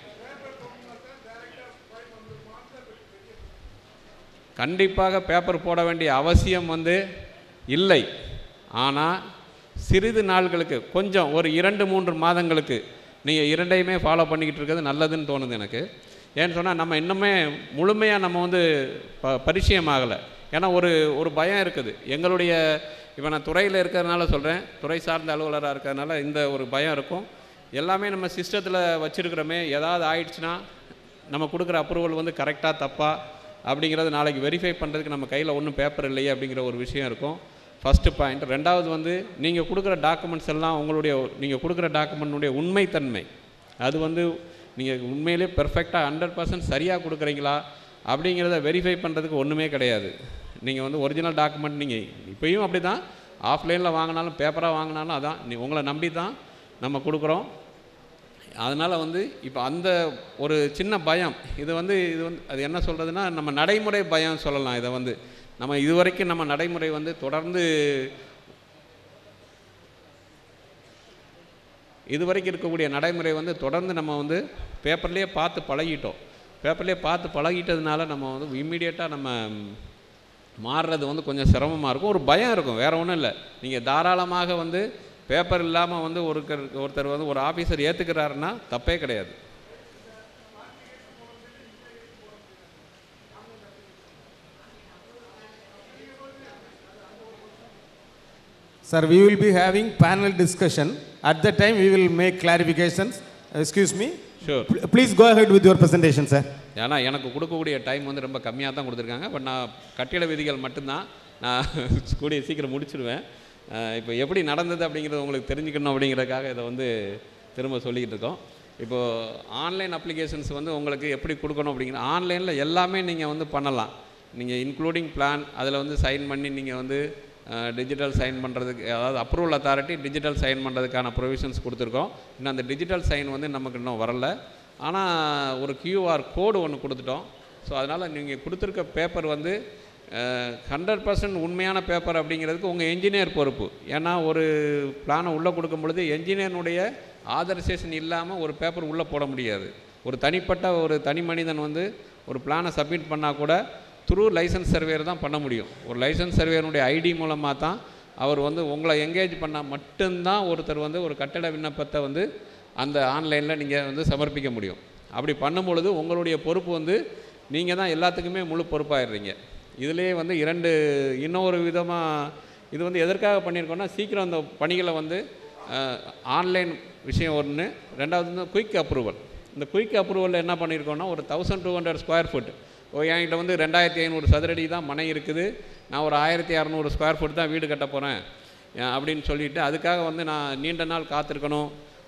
Speaker 3: கண்டிப்பாக பேப்பர் போட வேண்டிய அவசியம் வந்து இல்லை ஆனால் சிறிது நாள்களுக்கு கொஞ்சம் ஒரு இரண்டு மூன்று மாதங்களுக்கு நீங்கள் இரண்டையுமே ஃபாலோ பண்ணிக்கிட்டு இருக்கிறது நல்லதுன்னு தோணுது எனக்கு ஏன்னு சொன்னால் நம்ம இன்னுமே முழுமையாக நம்ம வந்து ப பரிச்சயம் ஆகலை ஏன்னா ஒரு ஒரு பயம் இருக்குது எங்களுடைய இப்போ நான் துறையில் இருக்கிறதுனால சொல்கிறேன் துறை சார்ந்த அலுவலராக இருக்கிறதுனால இந்த ஒரு பயம் இருக்கும் எல்லாமே நம்ம சிஸ்டத்தில் வச்சுருக்கிறோமே ஏதாவது ஆயிடுச்சுன்னா நம்ம கொடுக்குற அப்ரூவல் வந்து கரெக்டாக தப்பா அப்படிங்கிறது நாளைக்கு வெரிஃபை பண்ணுறதுக்கு நம்ம கையில் ஒன்றும் பேப்பர் இல்லையே அப்படிங்கிற ஒரு விஷயம் இருக்கும் ஃபஸ்ட்டு பாயிண்ட் ரெண்டாவது வந்து நீங்கள் கொடுக்குற டாக்குமெண்ட்ஸ் எல்லாம் உங்களுடைய நீங்கள் கொடுக்குற டாக்குமெண்ட்டுடைய உண்மைத்தன்மை அது வந்து நீங்கள் உண்மையிலே பெர்ஃபெக்டாக ஹண்ட்ரட் பர்சன்ட் சரியாக கொடுக்குறீங்களா அப்படிங்கிறத வெரிஃபை பண்ணுறதுக்கு ஒன்றுமே கிடையாது நீங்கள் வந்து ஒரிஜினல் டாக்குமெண்ட் நீங்கள் இப்பயும் அப்படி தான் ஆஃப்லைனில் வாங்கினாலும் பேப்பராக வாங்கினாலும் அதான் நீ உங்களை நம்பி தான் நம்ம கொடுக்குறோம் அதனால் வந்து இப்போ அந்த ஒரு சின்ன பயம் இது வந்து இது வந்து அது என்ன சொல்கிறதுனா நம்ம நடைமுறை பயம் சொல்லலாம் இதை வந்து நம்ம இதுவரைக்கும் நம்ம நடைமுறை வந்து தொடர்ந்து இதுவரைக்கும் இருக்கக்கூடிய நடைமுறை வந்து தொடர்ந்து நம்ம வந்து பேப்பர்லேயே பார்த்து பழகிட்டோம் பேப்பர்லேயே பார்த்து பழகிட்டதுனால நம்ம வந்து இம்மீடியட்டாக நம்ம மாறுறது வந்து கொஞ்சம் சிரமமாக இருக்கும் ஒரு பயம் இருக்கும் வேறு ஒன்றும் இல்லை நீங்கள் தாராளமாக வந்து பேப்பர் இல்லாமல் வந்து ஒருத்தர் ஒருத்தர் வந்து ஒரு ஆஃபீஸர் ஏற்றுக்கிறாருன்னா தப்பே கிடையாது
Speaker 1: Sir, we will be having panel discussion. At that time, we will make clarifications. Excuse me.
Speaker 3: Sure
Speaker 1: Pl- Please go ahead with your presentation, sir.
Speaker 3: ஏன்னா எனக்கு கொடுக்கக்கூடிய டைம் வந்து ரொம்ப கம்மியாக தான் கொடுத்துருக்காங்க பட் நான் கட்டிட விதிகள் மட்டும்தான் நான் கூடிய சீக்கிரம் முடிச்சிடுவேன் அஹ் இப்போ எப்படி நடந்தது அப்படிங்கிறது உங்களுக்கு தெரிஞ்சுக்கணும் அப்படிங்கிறதுக்காக இதை வந்து திரும்ப சொல்லிக்கிட்டு இருக்கோம் இப்போது ஆன்லைன் அப்ளிகேஷன்ஸ் வந்து உங்களுக்கு எப்படி கொடுக்கணும் அப்படிங்கிற ஆன்லைனில் எல்லாமே நீங்கள் வந்து பண்ணலாம் நீங்கள் இன்க்ளூடிங் பிளான் அதில் வந்து சைன் பண்ணி நீங்கள் வந்து டிஜிட்டல் சைன் பண்ணுறதுக்கு அதாவது அப்ரூவல் அத்தாரிட்டி டிஜிட்டல் சைன் பண்ணுறதுக்கான ப்ரொவிஷன்ஸ் கொடுத்துருக்கோம் இன்னும் அந்த டிஜிட்டல் சைன் வந்து நமக்கு இன்னும் வரல ஆனால் ஒரு கியூஆர் கோடு ஒன்று கொடுத்துட்டோம் ஸோ அதனால் நீங்கள் கொடுத்துருக்க பேப்பர் வந்து ஹண்ட்ரட் பர்சன்ட் உண்மையான பேப்பர் அப்படிங்கிறதுக்கு உங்கள் என்ஜினியர் பொறுப்பு ஏன்னா ஒரு பிளானை உள்ளே கொடுக்கும் பொழுது என்ஜினியனுடைய ஆதரைசேஷன் இல்லாமல் ஒரு பேப்பர் உள்ளே போட முடியாது ஒரு தனிப்பட்ட ஒரு தனி மனிதன் வந்து ஒரு பிளானை சப்மிட் பண்ணால் கூட த்ரூ லைசன்ஸ் சர்வேர் தான் பண்ண முடியும் ஒரு லைசன்ஸ் சர்வேனுடைய ஐடி மூலமாக தான் அவர் வந்து உங்களை எங்கேஜ் பண்ணால் மட்டும்தான் ஒருத்தர் வந்து ஒரு கட்டட விண்ணப்பத்தை வந்து அந்த ஆன்லைனில் நீங்கள் வந்து சமர்ப்பிக்க முடியும் அப்படி பண்ணும் பொழுது உங்களுடைய பொறுப்பு வந்து நீங்கள் தான் எல்லாத்துக்குமே முழு பொறுப்பாயிடுறீங்க இதுலேயே வந்து இரண்டு இன்னொரு விதமாக இது வந்து எதற்காக பண்ணியிருக்கோம்னா சீக்கிரம் அந்த பணிகளை வந்து ஆன்லைன் விஷயம் ஒன்று ரெண்டாவது வந்து குயிக் அப்ரூவல் இந்த குயிக் அப்ரூவலில் என்ன பண்ணியிருக்கோம்னா ஒரு thousand two hundred square foot ஓ என்கிட்ட வந்து ரெண்டாயிரத்தி ஐநூறு சதுரடி தான் மனை இருக்குது நான் ஒரு ஆயிரத்தி இரநூறு ஸ்கொயர் ஃபுட் தான் வீடு கட்ட போகிறேன் அப்படின்னு சொல்லிட்டு அதுக்காக வந்து நான் நீண்ட நாள் காத்திருக்கணும்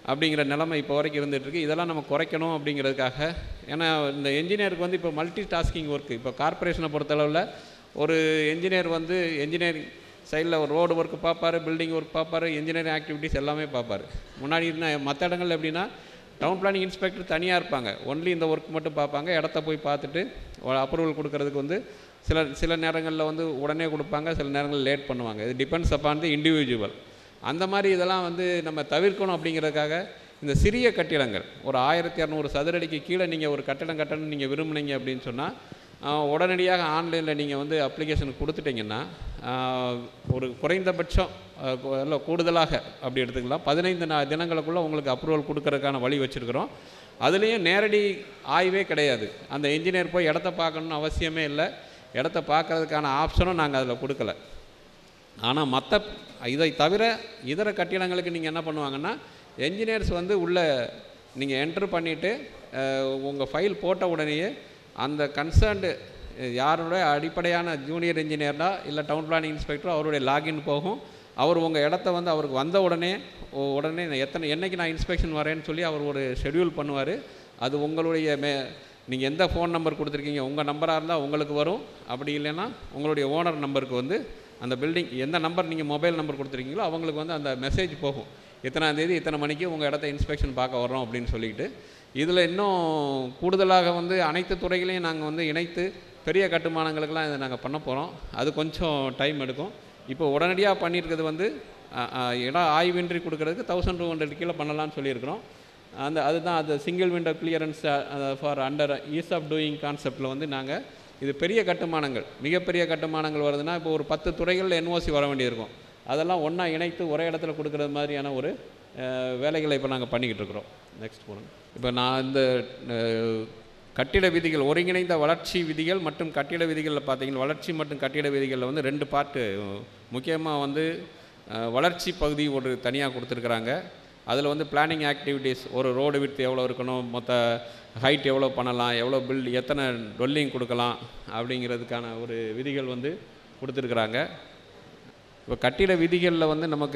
Speaker 3: அப்படிங்கிற நிலைமை இப்போ வரைக்கும் இருந்துகிட்ருக்கு இதெல்லாம் நம்ம குறைக்கணும் அப்படிங்கிறதுக்காக ஏன்னா இந்த என்ஜினியருக்கு வந்து இப்போ மல்டி டாஸ்கிங் ஒர்க்கு இப்போ கார்ப்பரேஷனை பொறுத்தளவில் ஒரு என்ஜினியர் வந்து என்ஜினியரிங் சைடில் ஒரு ரோடு ஒர்க் பார்ப்பாரு பில்டிங் ஒர்க் பார்ப்பாரு இன்ஜினியரிங் ஆக்டிவிட்டீஸ் எல்லாமே பார்ப்பாரு முன்னாடி இருந்த மற்ற இடங்கள் எப்படின்னா டவுன் பிளானிங் இன்ஸ்பெக்டர் தனியாக இருப்பாங்க ஒன்லி இந்த ஒர்க் மட்டும் பார்ப்பாங்க இடத்த போய் பார்த்துட்டு அப்ரூவல் கொடுக்கறதுக்கு வந்து சில சில நேரங்களில் வந்து உடனே கொடுப்பாங்க சில நேரங்களில் லேட் பண்ணுவாங்க இது டிபெண்ட்ஸ் அப்பான் தி இண்டிவிஜுவல் அந்த மாதிரி இதெல்லாம் வந்து நம்ம தவிர்க்கணும் அப்படிங்கிறதுக்காக இந்த சிறிய கட்டிடங்கள் ஒரு ஆயிரத்தி இரநூறு சதுரடிக்கு கீழே நீங்கள் ஒரு கட்டடம் கட்டணும்னு நீங்கள் விரும்புனீங்க அப்படின்னு சொன்னால் ஆஹ் உடனடியாக ஆன்லைனில் நீங்கள் வந்து அப்ளிகேஷன் கொடுத்துட்டீங்கன்னா ஆஹ் ஒரு குறைந்தபட்சம் ஆஹ் கு- இல்ல கூடுதலாக அப்படி எடுத்துக்கலாம் பதினைந்து நா தினங்களுக்குள்ளே உங்களுக்கு அப்ரூவல் கொடுக்கறதுக்கான வழி வச்சுருக்கிறோம் அதுலேயும் நேரடி ஆய்வே கிடையாது அந்த இன்ஜினியர் போய் இடத்த பார்க்கணுன்னு அவசியமே இல்லை இடத்த பார்க்கறதுக்கான ஆப்ஷனும் நாங்கள் அதில் கொடுக்கல ஆனால் மற்ற இதை தவிர இதர கட்டிடங்களுக்கு நீங்கள் என்ன பண்ணுவாங்கன்னா என்ஜினியர்ஸ் வந்து உள்ளே நீங்கள் என்ட்ரு பண்ணிவிட்டு உங்கள் ஃபைல் போட்ட உடனேயே அந்த கன்சர்ன்டு யாருடைய அடிப்படையான ஜூனியர் இன்ஜினியர்னா இல்லை டவுன் பிளானிங் இன்ஸ்பெக்டர் அவருடைய லாகின் போகும் அவர் உங்கள் இடத்த வந்து அவருக்கு வந்த உடனே உ- உடனே நான் எத்தனை என்னைக்கு நான் இன்ஸ்பெக்ஷன் வரேன்னு சொல்லி அவர் ஒரு ஷெட்யூல் பண்ணுவார் அது உங்களுடைய மே நீங்கள் எந்த ஃபோன் நம்பர் கொடுத்துருக்கீங்க உங்கள் நம்பராக இருந்தால் உங்களுக்கு வரும் அப்படி இல்லைன்னா உங்களுடைய ஓனர் நம்பருக்கு வந்து அந்த பில்டிங் எந்த நம்பர் நீங்கள் மொபைல் நம்பர் கொடுத்துருக்கீங்களோ அவங்களுக்கு வந்து அந்த மெசேஜ் போகும் இத்தனாம் தேதி இத்தனை மணிக்கு உங்கள் இடத்த இன்ஸ்பெக்ஷன் பார்க்க வர்றோம் அப்படின்னு சொல்லிட்டு இதில் இன்னும் கூடுதலாக வந்து அனைத்து துறைகளையும் நாங்கள் வந்து இணைத்து பெரிய கட்டுமானங்களுக்கெல்லாம் இதை நாங்கள் பண்ண போகிறோம் அது கொஞ்சம் டைம் எடுக்கும் இப்போ உடனடியாக பண்ணியிருக்கிறது வந்து அ, அ, இடம் ஆய்வின்றி கொடுக்கறதுக்கு தௌசண்ட் டூ ஹண்ட்ரட் கீழே பண்ணலாம்னு சொல்லியிருக்கிறோம் அந்த அதுதான் அது single window clearance for under is of doing கான்செப்டில் வந்து நாங்கள் இது பெரிய கட்டுமானங்கள் மிகப்பெரிய கட்டுமானங்கள் வருதுன்னா இப்போ ஒரு பத்து துறைகளில் என்ஓசி வர வேண்டியிருக்கும் அதெல்லாம் ஒன்றா இணைத்து ஒரே இடத்துல கொடுக்குறது மாதிரியான ஒரு அஹ், வேலைகளை இப்போ நாங்கள் பண்ணிக்கிட்டு இருக்கிறோம் நெக்ஸ்ட் போகணும் இப்போ நான் இந்த அஹ், கட்டிட விதிகள் ஒருங்கிணைந்த வளர்ச்சி விதிகள் மற்றும் கட்டிட விதிகளில் பார்த்தீங்கன்னா வளர்ச்சி மற்றும் கட்டிட விதிகளில் வந்து ரெண்டு பார்ட்டு முக்கியமாக வந்து அஹ், வளர்ச்சி பகுதி ஒரு தனியாக கொடுத்துருக்குறாங்க அதில் வந்து பிளானிங் ஆக்டிவிட்டீஸ் ஒரு ரோடு விட்த் எவ்வளோ இருக்கணும் மொத்த ஹைட் எவ்வளோ பண்ணலாம் எவ்வளோ பில்ட் எத்தனை டொல்லிங் கொடுக்கலாம் அப்படிங்கிறதுக்கான ஒரு விதிகள் வந்து கொடுத்துருக்குறாங்க இப்போ கட்டிட விதிகளில் வந்து நமக்கு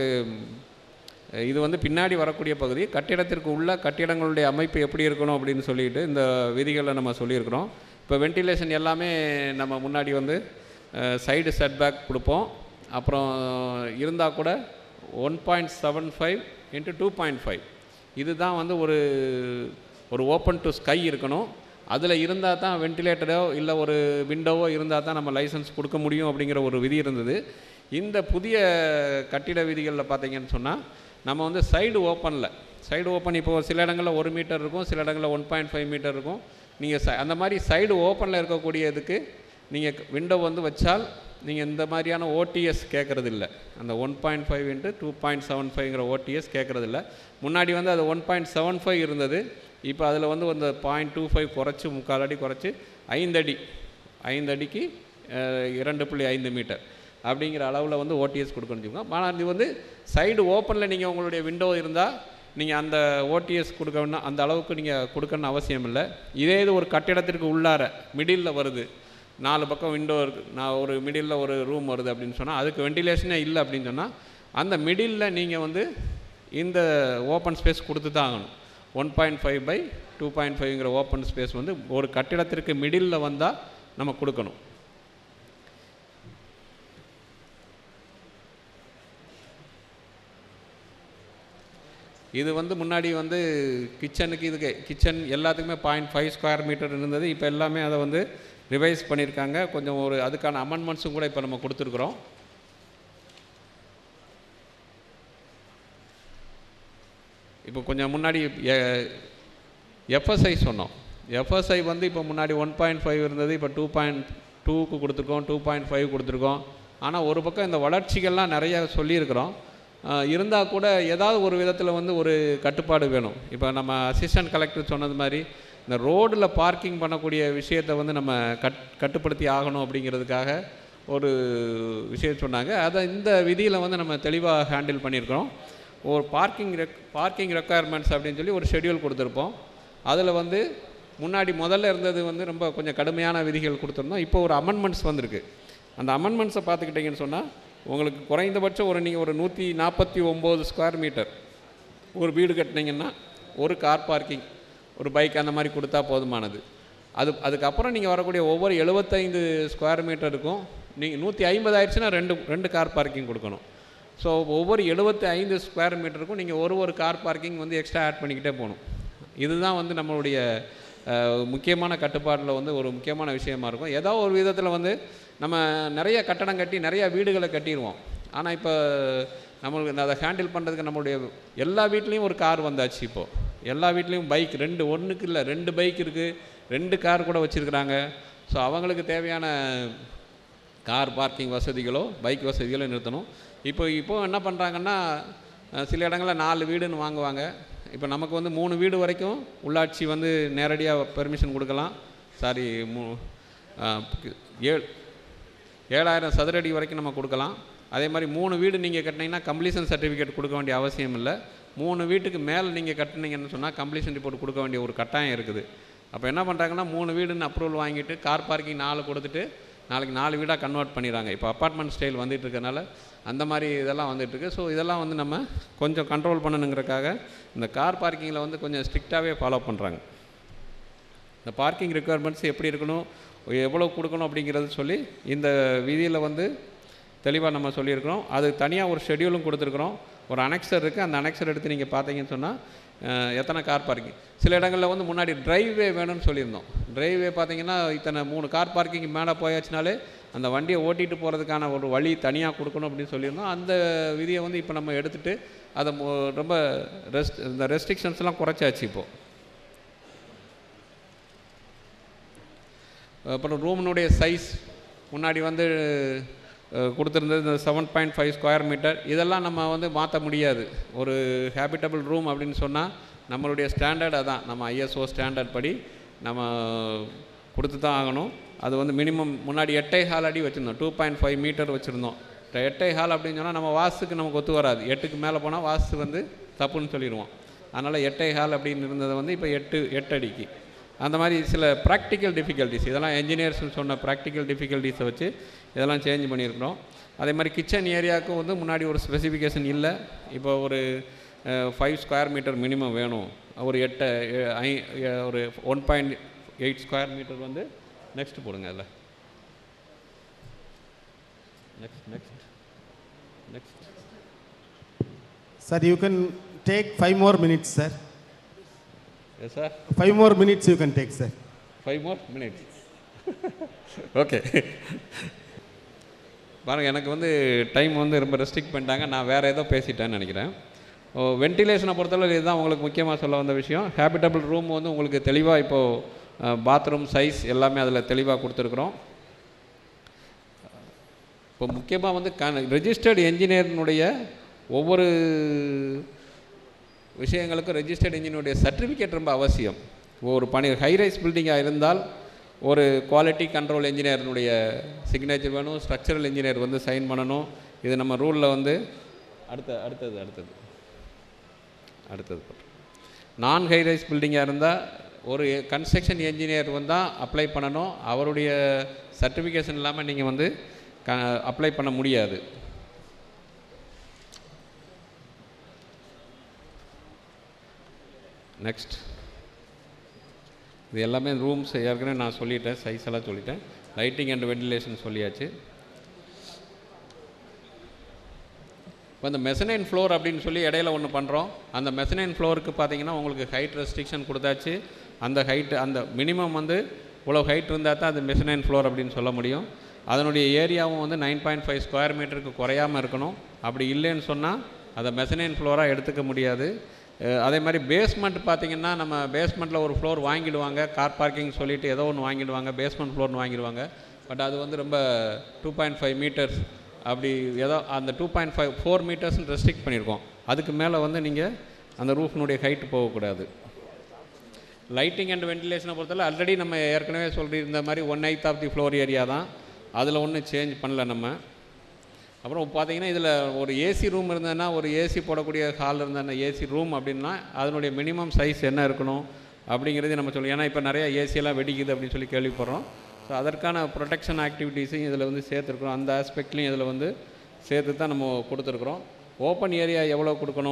Speaker 3: ம், இது வந்து பின்னாடி வரக்கூடிய பகுதி கட்டிடத்திற்கு உள்ள கட்டிடங்களுடைய அமைப்பு எப்படி இருக்கணும் அப்படின்னு சொல்லிட்டு இந்த விதிகளை நம்ம சொல்லியிருக்கிறோம் இப்போ வென்டிலேஷன் எல்லாமே நம்ம முன்னாடி வந்து சைடு செட்பேக் கொடுப்போம் அப்புறம் இருந்தால் கூட one point seven five into two point five இதுதான் வந்து ஒரு ஒரு ஓப்பன் டு ஸ்கை இருக்கணும் அதில் இருந்தால் தான் வென்டிலேட்டரோ இல்லை ஒரு விண்டோவோ இருந்தால் தான் நம்ம லைசன்ஸ் கொடுக்க முடியும் அப்படிங்கிற ஒரு விதி இருந்தது இந்த புதிய கட்டிட விதிகளில் பார்த்தீங்கன்னு சொன்னால் நம்ம வந்து சைடு ஓப்பனில் சைடு ஓப்பன் இப்போ சில இடங்களில் ஒரு மீட்டர் இருக்கும் சில இடங்களில் ஒன் பாயிண்ட் ஃபைவ் மீட்டர் இருக்கும் நீங்கள் ச அந்த மாதிரி சைடு ஓப்பனில் இருக்கக்கூடியதுக்கு நீங்கள் விண்டோ வந்து வச்சால் நீங்கள் இந்த மாதிரியான ஓடிஎஸ் கேட்குறது இல்லை அந்த one point five into two point seven ஃபைவ்ங்கிற ஓடிஎஸ் கேட்குறது இல்லை முன்னாடி வந்து அது ஒன் பாயிண்ட் செவன் ஃபைவ் இருந்தது இப்போ அதில் வந்து அந்த பாயிண்ட் டூ ஃபைவ் குறைச்சி முக்கால் அடி குறைச்சி ஐந்தடி ஐந்தடிக்கு அஹ், இரண்டு புள்ளி ஐந்து மீட்டர் அப்படிங்கிற அளவில் வந்து ஓடிஎஸ் கொடுக்கணும் ஆனால் இது வந்து சைடு ஓப்பனில் நீங்கள் உங்களுடைய விண்டோ இருந்தால் நீங்கள் அந்த ஓடிஎஸ் கொடுக்க வேணா அந்த அளவுக்கு நீங்கள் கொடுக்கணும்னு அவசியம் இல்லை இதே இது ஒரு கட்டிடத்திற்கு உள்ளார மிடில் வருது நாலு பக்கம் விண்டோ இருக்குது நான் ஒரு மிடில் ஒரு ரூம் வருது அப்படின்னு சொன்னால் அதுக்கு வெண்டிலேஷனே இல்லை அப்படின்னு சொன்னால் அந்த மிடில் நீங்கள் வந்து இந்த ஓப்பன் ஸ்பேஸ் கொடுத்து தான் ஆகணும் one point five by two point ஃபைவ்ங்கிற ஓப்பன் ஸ்பேஸ் வந்து ஒரு கட்டிடத்திற்கு மிடில் வந்தால் நம்ம கொடுக்கணும் இது வந்து முன்னாடி வந்து கிச்சனுக்கு இதுக்கு கிச்சன் எல்லாத்துக்குமே பாயிண்ட் ஃபைவ் ஸ்கொயர் மீட்டர் இருந்தது இப்போ எல்லாமே அதை வந்து ரிவைஸ் பண்ணியிருக்காங்க கொஞ்சம் ஒரு அதுக்கான அமெண்ட்மெண்ட்ஸும் கூட இப்போ நம்ம கொடுத்துருக்குறோம் இப்போ கொஞ்சம் முன்னாடி எஃப்எஸ்ஐ சொன்னோம் எஃப்எஸ்ஐ வந்து இப்போ முன்னாடி ஒன் பாயிண்ட் ஃபைவ் இருந்தது இப்போ டூ பாயிண்ட் டூக்கு கொடுத்துருக்கோம் டூ பாயிண்ட் ஃபைவ் கொடுத்துருக்கோம் ஆனால் ஒரு பக்கம் இந்த வளர்ச்சிகள்லாம் நிறைய சொல்லியிருக்கிறோம் இருந்தால் கூட ஏதாவது ஒரு விதத்தில் வந்து ஒரு கட்டுப்பாடு வேணும் இப்போ நம்ம அசிஸ்டன்ட் கலெக்டர் சொன்னது மாதிரி இந்த ரோடில் பார்க்கிங் பண்ணக்கூடிய விஷயத்தை வந்து நம்ம கட் கட்டுப்படுத்தி ஆகணும் அப்படிங்கிறதுக்காக ஒரு விஷயம் சொன்னாங்க அதை இந்த விதியில் வந்து நம்ம தெளிவாக ஹேண்டில் பண்ணியிருக்கிறோம் ஒரு பார்க்கிங் ரெக் பார்க்கிங் ரெக்குயர்மெண்ட்ஸ் அப்படின்னு சொல்லி ஒரு ஷெட்யூல் கொடுத்துருப்போம் அதில் வந்து முன்னாடி முதல்ல இருந்தது வந்து ரொம்ப கொஞ்சம் கடுமையான விதிகள் கொடுத்துருந்தோம் இப்போ ஒரு அமெண்ட்மெண்ட்ஸ் வந்திருக்கு அந்த அமெண்ட்மெண்ட்ஸை பார்த்துக்கிட்டிங்கன்னு சொன்னால் உங்களுக்கு குறைந்தபட்சம் ஒரு நீங்கள் ஒரு நூற்றி நாற்பத்தி ஒம்பது ஸ்கொயர் மீட்டர் ஒரு வீடு கட்டினீங்கன்னா ஒரு கார் பார்க்கிங் ஒரு பைக் அந்த மாதிரி கொடுத்தா போதுமானது அது அதுக்கப்புறம் நீங்கள் வரக்கூடிய ஒவ்வொரு எழுபத்தைந்து ஸ்கொயர் மீட்டருக்கும் நீங்கள் நூற்றி ஐம்பது ஆயிடுச்சுன்னா ரெண்டு ரெண்டு கார் பார்க்கிங் கொடுக்கணும் ஸோ ஒவ்வொரு எழுபத்தி ஐந்து ஸ்கொயர் மீட்டருக்கும் நீங்கள் ஒரு ஒரு கார் பார்க்கிங் வந்து எக்ஸ்ட்ரா ஆட் பண்ணிக்கிட்டே போகணும் இதுதான் வந்து நம்மளுடைய அஹ், முக்கியமான கட்டுப்பாட்டில் வந்து ஒரு முக்கியமான விஷயமா இருக்கும் ஏதோ ஒரு விதத்தில் வந்து நம்ம நிறைய கட்டடம் கட்டி நிறைய வீடுகளை கட்டிடுவோம் ஆனால் இப்போ நம்மளுக்கு அதை ஹேண்டில் பண்ணுறதுக்கு நம்மளுடைய எல்லா வீட்லேயும் ஒரு கார் வந்தாச்சு இப்போது எல்லா வீட்லேயும் பைக் ரெண்டு ஒன்றுக்கு இல்லை ரெண்டு பைக் இருக்குது ரெண்டு கார் கூட வச்சுருக்குறாங்க ஸோ அவங்களுக்கு தேவையான கார் பார்க்கிங் வசதிகளோ பைக் வசதிகளோ நிறுத்தணும் இப்போ இப்போ என்ன பண்ணுறாங்கன்னா அஹ், சில இடங்களில் நாலு வீடுன்னு வாங்குவாங்க இப்போ நமக்கு வந்து மூணு வீடு வரைக்கும் உள்ளாட்சி வந்து நேரடியாக பெர்மிஷன் கொடுக்கலாம் சாரி மூ அஹ், ஏழு ஏழாயிரம் சதுரடி வரைக்கும் நம்ம கொடுக்கலாம் அதே மாதிரி மூணு வீடு நீங்கள் கட்டினீங்கன்னா கம்ப்ளீஷன் சர்டிஃபிகேட் கொடுக்க வேண்டிய அவசியம் இல்லை மூணு வீட்டுக்கு மேலே நீங்கள் கட்டினீங்கன்னு சொன்னால் கம்ப்ளீஷன் ரிப்போர்ட் கொடுக்க வேண்டிய ஒரு கட்டாயம் இருக்குது அப்போ என்ன பண்ணுறாங்கன்னா மூணு வீடுன்னு அப்ரூவல் வாங்கிட்டு கார் பார்க்கிங் நாலு கொடுத்துட்டு நாளைக்கு நாலு வீடாக கன்வெர்ட் பண்ணிடுறாங்க இப்போ அப்பார்ட்மெண்ட் ஸ்டைல் வந்துட்டு இருக்கனால அந்த மாதிரி இதெல்லாம் வந்துட்டு இருக்கு ஸோ இதெல்லாம் வந்து நம்ம கொஞ்சம் கண்ட்ரோல் பண்ணணுங்கிறக்காக இந்த கார் பார்க்கிங்கில் வந்து கொஞ்சம் ஸ்ட்ரிக்டாகவே ஃபாலோ பண்ணுறாங்க இந்த பார்க்கிங் ரெக்குயர்மெண்ட்ஸ் எப்படி இருக்கணும் எவ்வளோ கொடுக்கணும் அப்படிங்கிறது சொல்லி இந்த விதியில் வந்து தெளிவாக நம்ம சொல்லியிருக்கிறோம் அது தனியாக ஒரு ஷெட்யூலும் கொடுத்துருக்குறோம் ஒரு அனெக்சர் இருக்குது அந்த அனெக்சர் எடுத்து நீங்கள் பார்த்தீங்கன்னு சொன்னால் எத்தனை கார் பார்க்கிங் சில இடங்களில் வந்து முன்னாடி டிரைவ்வே வேணும்னு சொல்லியிருந்தோம் டிரைவ்வே பார்த்தீங்கன்னா இத்தனை மூணு கார் பார்க்கிங் மேலே போயாச்சுனாலே அந்த வண்டியை ஓட்டிகிட்டு போகிறதுக்கான ஒரு வழி தனியாக கொடுக்கணும் அப்படின்னு சொல்லியிருந்தோம் அந்த விதியை வந்து இப்போ நம்ம எடுத்துகிட்டு அதை மு- ரொம்ப ரெஸ்ட் இந்த ரெஸ்ட்ரிக்ஷன்ஸ்லாம் குறைச்சாச்சு இப்போது அப்புறம் ரூமினுடைய சைஸ் முன்னாடி வந்து அஹ், கொடுத்திருந்தது இந்த seven point five square metre இதெல்லாம் நம்ம வந்து மாற்ற முடியாது ஒரு ஹேபிட்டபிள் ரூம் அப்படின்னு சொன்னால் நம்மளுடைய ஸ்டாண்டர்ட் அதான் நம்ம ஐஎஸ்ஓ ஸ்டாண்டர்ட் படி நம்ம கொடுத்து தான் ஆகணும் அது வந்து மினிமம் முன்னாடி எட்டை ஹால் அடி வச்சுருந்தோம் டூ பாயிண்ட் ஃபைவ் மீட்டர் வச்சுருந்தோம் எட்டை ஹால் அப்படின்னு சொன்னால் நம்ம வாஸ்துக்கு நமக்கு ஒத்து வராது எட்டுக்கு மேலே போனால் வாஸ்து வந்து தப்புன்னு சொல்லிடுவோம் அதனால் எட்டை ஹால் அப்படின்னு இருந்ததை வந்து இப்போ எட்டு எட்டு அடிக்கு அந்த மாதிரி சில ப்ராக்டிக்கல் டிஃபிகல்ட்டிஸ் இதெல்லாம் என்ஜினியர்ஸ்னு சொன்ன ப்ராக்டிக்கல் டிஃபிகல்ட்டிஸை வச்சு இதெல்லாம் சேஞ்ச் பண்ணியிருக்கிறோம் அதே மாதிரி கிச்சன் ஏரியாவுக்கும் வந்து முன்னாடி ஒரு ஸ்பெசிஃபிகேஷன் இல்லை இப்போ ஒரு ஃபைவ் ஸ்கொயர் மீட்டர் மினிமம் வேணும் ஒரு எட்டு எ- ஐ எ- ஒரு one point eight square metre வந்து நெக்ஸ்ட் போடுங்க அதில் next next next
Speaker 1: Sir, you can take five more minutes, sir.
Speaker 3: Yes sir
Speaker 1: Five more minutes you can take, sir.
Speaker 3: Five more minutes okay பாருங்கள் எனக்கு வந்து டைம் வந்து ரொம்ப restrict பண்ணிட்டாங்க நான் வேறு ஏதோ பேசிட்டேன்னு நினைக்கிறேன் ஓ வென்டிலேஷனை பொறுத்தளவு இதுதான் உங்களுக்கு முக்கியமாக சொல்ல வந்த விஷயம் ஹேபிட்டபிள் ரூம் வந்து உங்களுக்கு தெளிவாக இப்போது பாத்ரூம் சைஸ் எல்லாமே அதில் தெளிவாக கொடுத்துருக்குறோம் இப்போ முக்கியமாக வந்து க ரெஜிஸ்டர்டு என்ஜினியர்னுடைய ஒவ்வொரு விஷயங்களுக்கும் ரெஜிஸ்டர்ட் இன்ஜினுடைய சர்டிஃபிகேட் ரொம்ப அவசியம் ஒரு பணி ஹைரைஸ் பில்டிங்காக இருந்தால் ஒரு குவாலிட்டி கண்ட்ரோல் இன்ஜினியர்னுடைய சிக்னேச்சர் வேணும் ஸ்ட்ரக்சரல் இன்ஜினியர் வந்து சைன் பண்ணணும் இது நம்ம ரூலில் வந்து அடுத்த அடுத்தது அடுத்தது அடுத்தது நான் ஹைரைஸ் பில்டிங்காக இருந்தால் ஒரு கன்ஸ்ட்ரக்ஷன் என்ஜினியர் வந்தால் அப்ளை பண்ணணும் அவருடைய சர்டிஃபிகேஷன் இல்லாமல் நீங்கள் வந்து க அப்ளை பண்ண முடியாது நெக்ஸ்ட் இது எல்லாமே ரூம்ஸ் ஏற்கனவே நான் சொல்லிட்டேன் சைஸ் எல்லாம் சொல்லிட்டேன் லைட்டிங் அண்ட் வென்டிலேஷன் சொல்லியாச்சு இப்போ இந்த மெசனைன் ஃப்ளோர் அப்படின்னு சொல்லி இடையில ஒன்று பண்ணுறோம் அந்த மெசனைன் ஃப்ளோருக்கு பார்த்தீங்கன்னா உங்களுக்கு ஹைட் ரெஸ்ட்ரிக்ஷன் கொடுத்தாச்சு அந்த ஹைட் அந்த மினிமம் வந்து இவ்வளோ ஹைட் இருந்தால் தான் அது மெசனைன் ஃப்ளோர் அப்படின்னு சொல்ல முடியும் அதனுடைய ஏரியாவும் வந்து நைன் பாயிண்ட் ஃபைவ் ஸ்கொயர் மீட்டருக்கு குறையாமல் இருக்கணும் அப்படி இல்லைன்னு சொன்னால் அதை மெசனைன் ஃப்ளோராக எடுத்துக்க முடியாது அஹ் அதே மாதிரி பேஸ்மெண்ட் பார்த்தீங்கன்னா நம்ம பேஸ்மெண்ட்டில் ஒரு ஃப்ளோர் வாங்கிடுவாங்க கார் பார்க்கிங் சொல்லிட்டு ஏதோ ஒன்று வாங்கிடுவாங்க பேஸ்மெண்ட் ஃப்ளோர்னு வாங்கிடுவாங்க பட் அது வந்து ரொம்ப டூ பாயிண்ட் ஃபைவ் மீட்டர்ஸ் அப்படி ஏதோ அந்த டூ பாயிண்ட் ஃபைவ் ஃபோர் மீட்டர்ஸ்னு ரெஸ்ட்ரிக்ட் பண்ணியிருக்கோம் அதுக்கு மேலே வந்து நீங்கள் அந்த ரூஃப்னுடைய ஹைட் போகக்கூடாது லைட்டிங் அண்ட் வென்டிலேஷனை பொறுத்தவரை ஆல்ரெடி நம்ம ஏற்கனவே சொல்லியிருந்த மாதிரி one eighth of the floor area தான் அதில் ஒன்றும் சேஞ்ச் பண்ணல நம்ம அப்புறம் பார்த்தீங்கன்னா இதில் ஒரு ஏசி ரூம் இருந்ததுன்னா ஒரு ஏசி போடக்கூடிய ஹால் இருந்ததுன்னா ஏசி ரூம் அப்படின்னா அதனுடைய மினிமம் சைஸ் என்ன இருக்கணும் அப்படிங்கிறது நம்ம சொல்லுவோம் ஏன்னா இப்போ நிறைய ஏசியெல்லாம் வெடிக்குது அப்படின்னு சொல்லி கேள்விப்படுறோம் ஸோ அதற்கான ப்ரொடெக்ஷன் ஆக்டிவிட்டீஸையும் இதில் வந்து சேர்த்துருக்குறோம் அந்த ஆஸ்பெக்ட்லையும் இதில் வந்து சேர்த்து தான் நம்ம கொடுத்துருக்குறோம் ஓப்பன் ஏரியா எவ்வளோ கொடுக்கணும்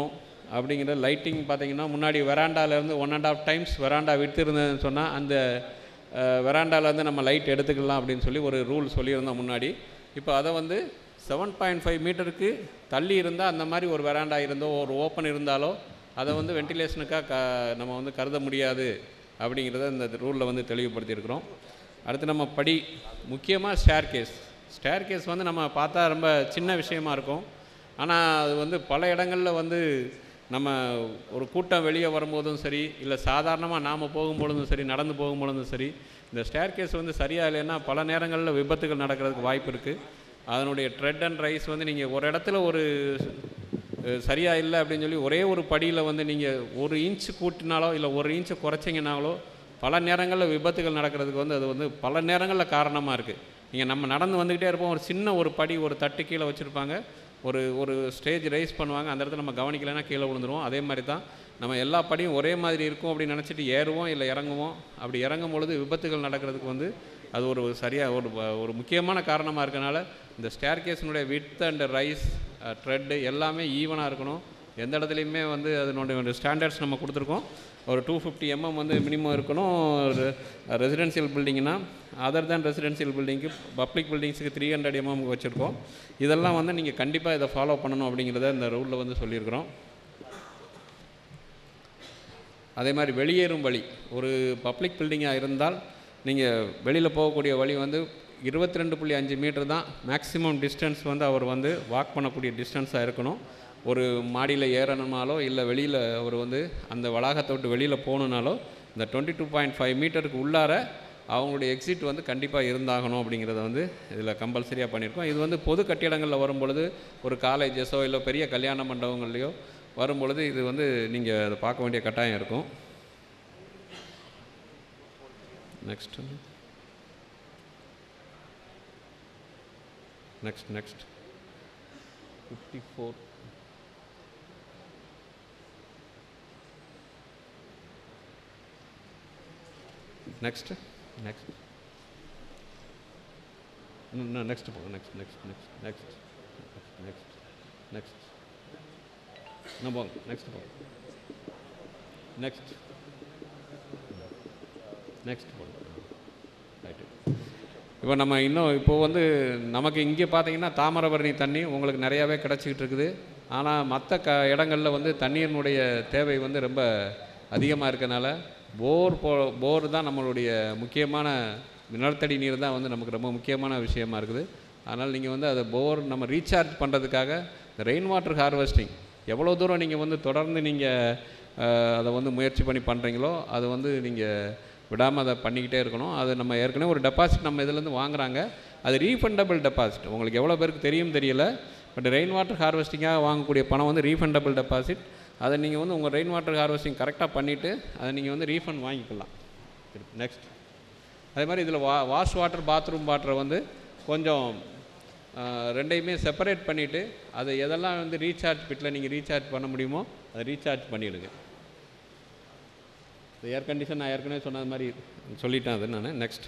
Speaker 3: அப்படிங்கிற லைட்டிங் பார்த்தீங்கன்னா முன்னாடி வெராண்டாலேருந்து one and half times veranda விட்டு இருந்ததுன்னு சொன்னால் அந்த வெராண்டாலேருந்து நம்ம லைட் எடுத்துக்கலாம் அப்படின்னு சொல்லி ஒரு ரூல் சொல்லியிருந்தோம் முன்னாடி இப்போ அதை வந்து செவன் பாயிண்ட் ஃபைவ் மீட்டருக்கு தள்ளி இருந்தால் அந்த மாதிரி ஒரு வெராண்டா இருந்தோ ஒரு ஓப்பன் இருந்தாலோ அதை வந்து வென்டிலேஷனுக்காக க நம்ம வந்து கருத முடியாது அப்படிங்கிறத இந்த ரூலில் வந்து தெளிவுபடுத்தியிருக்கிறோம் அடுத்து நம்ம படி முக்கியமாக ஸ்டேர் கேஸ் ஸ்டேர் கேஸ் வந்து நம்ம பார்த்தா ரொம்ப சின்ன விஷயமா இருக்கும் ஆனால் அது வந்து பல இடங்களில் வந்து நம்ம ஒரு கூட்டம் வெளியே வரும்போதும் சரி இல்லை சாதாரணமாக நாம் போகும்பொழுதும் சரி நடந்து போகும்பொழுதும் சரி இந்த ஸ்டேர் கேஸ் வந்து சரியாக இல்லைன்னா பல நேரங்களில் விபத்துகள் நடக்கிறதுக்கு வாய்ப்பு இருக்குது அதனுடைய ட்ரெட் அண்ட் ரைஸ் வந்து நீங்கள் ஒரு இடத்துல ஒரு அஹ், சரியா இல்லை அப்படின்னு சொல்லி ஒரே ஒரு படியில் வந்து நீங்கள் ஒரு இன்ச் கூட்டினாலோ இல்லை ஒரு இன்ச்சு குறைச்சிங்கனாலோ பல நேரங்களில் விபத்துகள் நடக்கிறதுக்கு வந்து அது வந்து பல நேரங்களில் காரணமாக இருக்குது நீங்கள் நம்ம நடந்து வந்துக்கிட்டே இருப்போம் ஒரு சின்ன ஒரு படி ஒரு தட்டு கீழே வச்சுருப்பாங்க ஒரு ஒரு ஸ்டேஜ் ரைஸ் பண்ணுவாங்க அந்த இடத்துல நம்ம கவனிக்கலைன்னா கீழே விழுந்துருவோம் அதே மாதிரி தான் நம்ம எல்லா படியும் ஒரே மாதிரி இருக்கும் அப்படின்னு நினச்சிட்டு ஏறுவோம் இல்லை இறங்குவோம் அப்படி இறங்கும் பொழுது விபத்துகள் நடக்கிறதுக்கு வந்து அது ஒரு சரியாக ஒரு ஒரு முக்கியமான காரணமாக இருக்கனால இந்த ஸ்டேர் கேஸினுடைய வித் அண்ட் ரைஸ் த்ரெட்டு எல்லாமே ஈவனாக இருக்கணும் எந்த இடத்துலையுமே வந்து அதனுடைய ஸ்டாண்டர்ட்ஸ் நம்ம கொடுத்துருக்கோம் ஒரு டூ ஃபிஃப்டி எம்எம் வந்து மினிமம் இருக்கணும் ரெசிடென்சியல் பில்டிங்னா அதர் தேன் ரெசிடென்சியல் பில்டிங்க்கு பப்ளிக் பில்டிங்ஸுக்கு த்ரீ ஹண்ட்ரட் எம்எம் வச்சுருக்கோம் இதெல்லாம் வந்து நீங்கள் கண்டிப்பாக இதை ஃபாலோ பண்ணணும் அப்படிங்கிறத இந்த ரூலில் வந்து சொல்லியிருக்கிறோம் அதே மாதிரி வெளியேறும் வழி ஒரு பப்ளிக் பில்டிங்காக இருந்தால் நீங்கள் வெளியில் போகக்கூடிய வழி வந்து இருபத்தி ரெண்டு புள்ளி அஞ்சு மீட்டர் தான் மேக்ஸிமம் டிஸ்டன்ஸ் வந்து அவர் வந்து வாக் பண்ணக்கூடிய டிஸ்டன்ஸாக இருக்கணும் ஒரு மாடியில் ஏறணுனாலோ இல்லை வெளியில் அவர் வந்து அந்த வளாகத்தை விட்டு வெளியில் போகணுனாலோ இந்த டுவெண்ட்டி டூ பாயிண்ட் ஃபைவ் மீட்டருக்கு உள்ளார அவங்களுடைய எக்ஸிட் வந்து கண்டிப்பாக இருந்தாகணும் அப்படிங்கிறத வந்து இதில் கம்பல்சரியாக பண்ணியிருக்கோம் இது வந்து பொது கட்டிடங்களில் வரும்பொழுது ஒரு காலேஜஸோ இல்லை பெரிய கல்யாண மண்டபங்கள்லையோ வரும்பொழுது இது வந்து நீங்கள் அதை பார்க்க வேண்டிய கட்டாயம் இருக்கும் next next next fifty four next next next போங்க next next next next next next இன்னும் போங்க நெக்ஸ்ட் போங்க நெக்ஸ்ட் நெக்ஸ்ட் போங்க ரைட்டு இப்போ நம்ம இன்னும் இப்போ வந்து நமக்கு இங்கே பார்த்தீங்கன்னா தாமிரபரணி தண்ணி உங்களுக்கு நிறையாவே கிடச்சிக்கிட்டு இருக்குது ஆனால் மற்ற க இடங்களில் வந்து தண்ணீரினுடைய தேவை வந்து ரொம்ப அதிகமாக இருக்கனால போர் போ போர் தான் நம்மளுடைய முக்கியமான நிலத்தடி நீர் தான் வந்து நமக்கு ரொம்ப முக்கியமான விஷயமா இருக்குது அதனால் நீங்கள் வந்து அதை போர் நம்ம ரீசார்ஜ் பண்ணுறதுக்காக இந்த ரெயின் வாட்டர் ஹார்வெஸ்டிங் எவ்வளோ தூரம் நீங்கள் வந்து தொடர்ந்து நீங்கள் அதை வந்து முயற்சி பண்ணி பண்ணுறீங்களோ அது வந்து நீங்கள் விடாமல் அதை பண்ணிக்கிட்டே இருக்கணும் அது நம்ம ஏற்கனவே ஒரு டெபாசிட் நம்ம இதுலேருந்து வாங்குறாங்க அது ரீஃபண்டபிள் டெபாசிட் உங்களுக்கு எவ்வளோ பேருக்கு தெரியும் தெரியல பட் ரெயின் வாட்டர் ஹார்வெஸ்டிங்காக வாங்கக்கூடிய பணம் வந்து ரீஃபண்டபிள் டெபாசிட் அதை நீங்கள் வந்து உங்கள் ரெயின் வாட்டர் ஹார்வெஸ்டிங் கரெக்டாக பண்ணிவிட்டு அதை நீங்கள் வந்து ரீஃபண்ட் வாங்கிக்கலாம் நெக்ஸ்ட் அதே மாதிரி இதில் வா வாஷ் வாட்டர் பாத்ரூம் வாட்டரை வந்து கொஞ்சம் ஆஹ், ரெண்டையுமே செப்பரேட் பண்ணிவிட்டு அதை எதெல்லாம் வந்து ரீசார்ஜ் பிட்டில் நீங்கள் ரீசார்ஜ் பண்ண முடியுமோ அதை ரீசார்ஜ் பண்ணிவிடுங்க இந்த ஏர் கண்டிஷன் நான் ஏற்கனவே சொன்னது மாதிரி சொல்லிட்டேன் அது நான் நெக்ஸ்ட்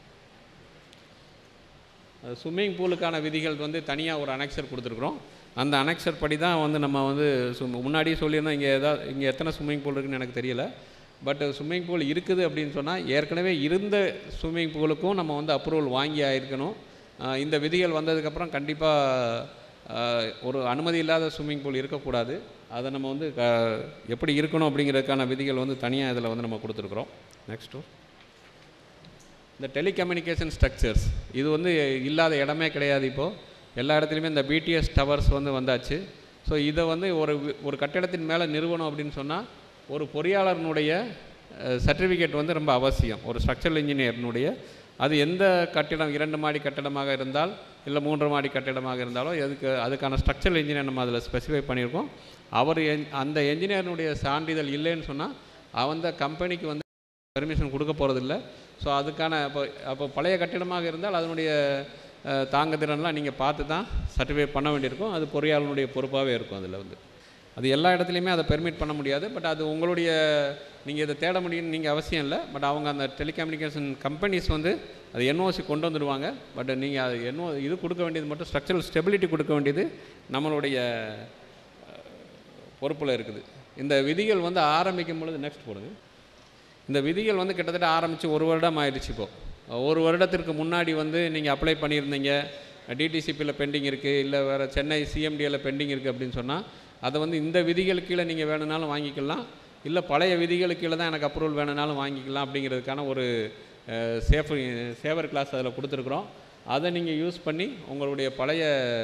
Speaker 3: ஸ்விம்மிங் பூலுக்கான விதிகள் வந்து தனியாக ஒரு அனெக்சர் கொடுத்துருக்குறோம் அந்த அனெக்சர் படி தான் வந்து நம்ம வந்து swim- முன்னாடியே சொல்லியிருந்தோம் இங்கே ஏதாவது இங்கே எத்தனை ஸ்விம்மிங் பூல் இருக்குன்னு எனக்கு தெரியல பட் ஸ்விம்மிங் பூல் இருக்குது அப்படின்னு சொன்னால் ஏற்கனவே இருந்த ஸ்விம்மிங் பூலுக்கும் நம்ம வந்து அப்ரூவல் வாங்கி ஆயிருக்கணும் ஆஹ் இந்த விதிகள் வந்ததுக்கப்புறம் கண்டிப்பாக ஒரு அனுமதி இல்லாத ஸ்விம்மிங் பூல் இருக்கக்கூடாது அதை நம்ம வந்து க- எப்படி இருக்கணும் அப்படிங்கிறதுக்கான விதிகள் வந்து தனியாக இதில் வந்து நம்ம கொடுத்துருக்குறோம் நெக்ஸ்ட்டு இந்த டெலிகம்யூனிகேஷன் ஸ்ட்ரக்சர்ஸ் இது வந்து இல்லாத இடமே கிடையாது இப்போது எல்லா இடத்துலையுமே இந்த பிடிஎஸ் டவர்ஸ் வந்து வந்தாச்சு ஸோ இதை வந்து ஒரு வி- ஒரு கட்டிடத்தின் மேலே நிறுவனம் அப்படின்னு சொன்னால் ஒரு பொறியாளர்னுடைய சர்டிஃபிகேட் வந்து ரொம்ப அவசியம் ஒரு ஸ்ட்ரக்சரல் இன்ஜினியர்னுடைய அது எந்த கட்டிடம் இரண்டு மாடி கட்டிடமாக இருந்தால் இல்லை மூன்று மாடி கட்டிடமாக இருந்தாலோ எதுக்கு அதுக்கான ஸ்ட்ரக்சரல் இன்ஜினியர் நம்ம அதில் ஸ்பெசிஃபை பண்ணியிருக்கோம் அவர் என் அந்த என்ஜினியர்னுடைய சான்றிதழ் இல்லைன்னு சொன்னால் அந்த கம்பெனிக்கு வந்து பெர்மிஷன் கொடுக்க போகிறதில்ல ஸோ அதுக்கான இப்போ அப்போ பழைய கட்டிடமாக இருந்தால் அதனுடைய அஹ், தாங்க திறன்லாம் நீங்கள் பார்த்து தான் சர்டிஃபை பண்ண வேண்டியிருக்கும் அது பொறியாளனுடைய பொறுப்பாகவே இருக்கும் அதில் வந்து அது எல்லா இடத்துலையுமே அதை பெர்மிட் பண்ண முடியாது பட் அது உங்களுடைய நீங்கள் இதை தேட முடியும்னு நீங்கள் அவசியம் இல்லை பட் அவங்க அந்த டெலிகம்யூனிகேஷன் கம்பெனிஸ் வந்து அது என்ஓசி கொண்டு வந்துடுவாங்க பட் நீங்கள் அது என்ஓ இது கொடுக்க வேண்டியது மட்டும் ஸ்ட்ரக்சரல் ஸ்டெபிலிட்டி கொடுக்க வேண்டியது நம்மளுடைய பொறுப்பில் இருக்குது இந்த விதிகள் வந்து ஆரம்பிக்கும் பொழுது நெக்ஸ்ட் போடுங்க இந்த விதிகள் வந்து கிட்டத்தட்ட ஆரம்பித்து ஒரு வருடம் ஆயிடுச்சு இப்போ ஒரு வருடத்திற்கு முன்னாடி வந்து நீங்கள் அப்ளை பண்ணியிருந்தீங்க டிடிசிபியில் பெண்டிங் இருக்குது இல்லை வேறு சென்னை சிஎம்டியில் பெண்டிங் இருக்குது அப்படின்னு சொன்னால் அதை வந்து இந்த விதிகள் கீழே நீங்கள் வேணும்னாலும் வாங்கிக்கலாம் இல்லை பழைய விதிகளுக்கு கீழே தான் எனக்கு அப்ரூவல் வேணும்னாலும் வாங்கிக்கலாம் அப்படிங்கிறதுக்கான ஒரு சேஃப் சேவர் கிளாஸ் அதில் கொடுத்துருக்குறோம் அதை நீங்கள் யூஸ் பண்ணி உங்களுடைய பழைய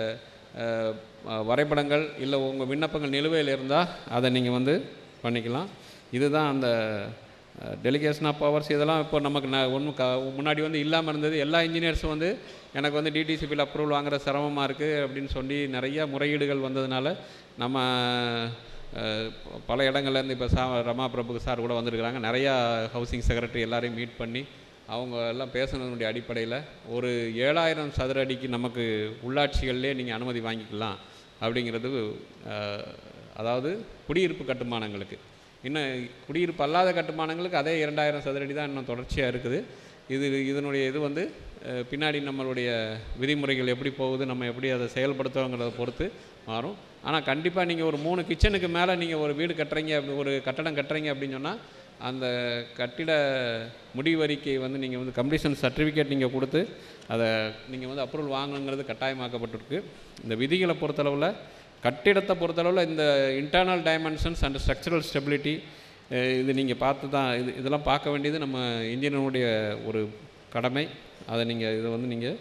Speaker 3: அஹ், அஹ், வரைபடங்கள் இல்லை உங்கள் விண்ணப்பங்கள் நிலுவையில் இருந்தால் அதை நீங்கள் வந்து பண்ணிக்கலாம் இதுதான் அந்த டெலிகேஷன் ஆஃப் பவர்ஸ் இதெல்லாம் இப்போ நமக்கு நான் ஒன்றும் க முன்னாடி வந்து இல்லாமல் இருந்தது எல்லா இன்ஜினியர்ஸும் வந்து எனக்கு வந்து டிடிசிபியில் அப்ரூவல் வாங்குற சிரமமாக இருக்குது அப்படின்னு சொல்லி நிறைய முறையீடுகள் வந்ததுனால நம்ம அஹ், பல இடங்கள்லேருந்து இப்போ சா ரமா பிரபு சார் கூட வந்திருக்கிறாங்க நிறையா ஹவுசிங் செக்ரட்டரி எல்லாரையும் மீட் பண்ணி அவங்க எல்லாம் பேசுனதுடைய அடிப்படையில் ஒரு ஏழாயிரம் சதுர அடிக்கு நமக்கு உள்ளாட்சிகள்லேயே நீங்கள் அனுமதி வாங்கிக்கலாம் அப்படிங்கிறது அஹ், அதாவது குடியிருப்பு கட்டுமானங்களுக்கு இன்னும் குடியிருப்பு அல்லாத கட்டுமானங்களுக்கு அதே இரண்டாயிரம் சதுரடி தான் இன்னும் தொடர்ச்சியாக இருக்குது இது இதனுடைய இது வந்து அஹ், பின்னாடி நம்மளுடைய விதிமுறைகள் எப்படி போகுது நம்ம எப்படி அதை செயல்படுத்துவோங்கிறத பொறுத்து மாறும் ஆனால் கண்டிப்பாக நீங்கள் ஒரு மூணு கிச்சனுக்கு மேலே நீங்கள் ஒரு வீடு கட்டுறீங்க அப்படி ஒரு கட்டடம் கட்டுறீங்க அப்படின்னு சொன்னால் அந்த கட்டிட முடிவறிக்கை வந்து நீங்கள் வந்து கம்ப்ளீஷன் சர்டிஃபிகேட் நீங்கள் கொடுத்து அதை நீங்கள் வந்து அப்ரூவல் வாங்கணுங்கிறது கட்டாயமாக்கப்பட்டிருக்கு இந்த விதிகளை பொறுத்தளவில் கட்டிடத்தை பொறுத்தளவில் இந்த internal dimensions and structural stability இது நீங்கள் பார்த்து தான் இது இதெல்லாம் பார்க்க வேண்டியது நம்ம இன்ஜினியருடைய ஒரு கடமை அதை நீங்கள் இதை வந்து நீங்கள்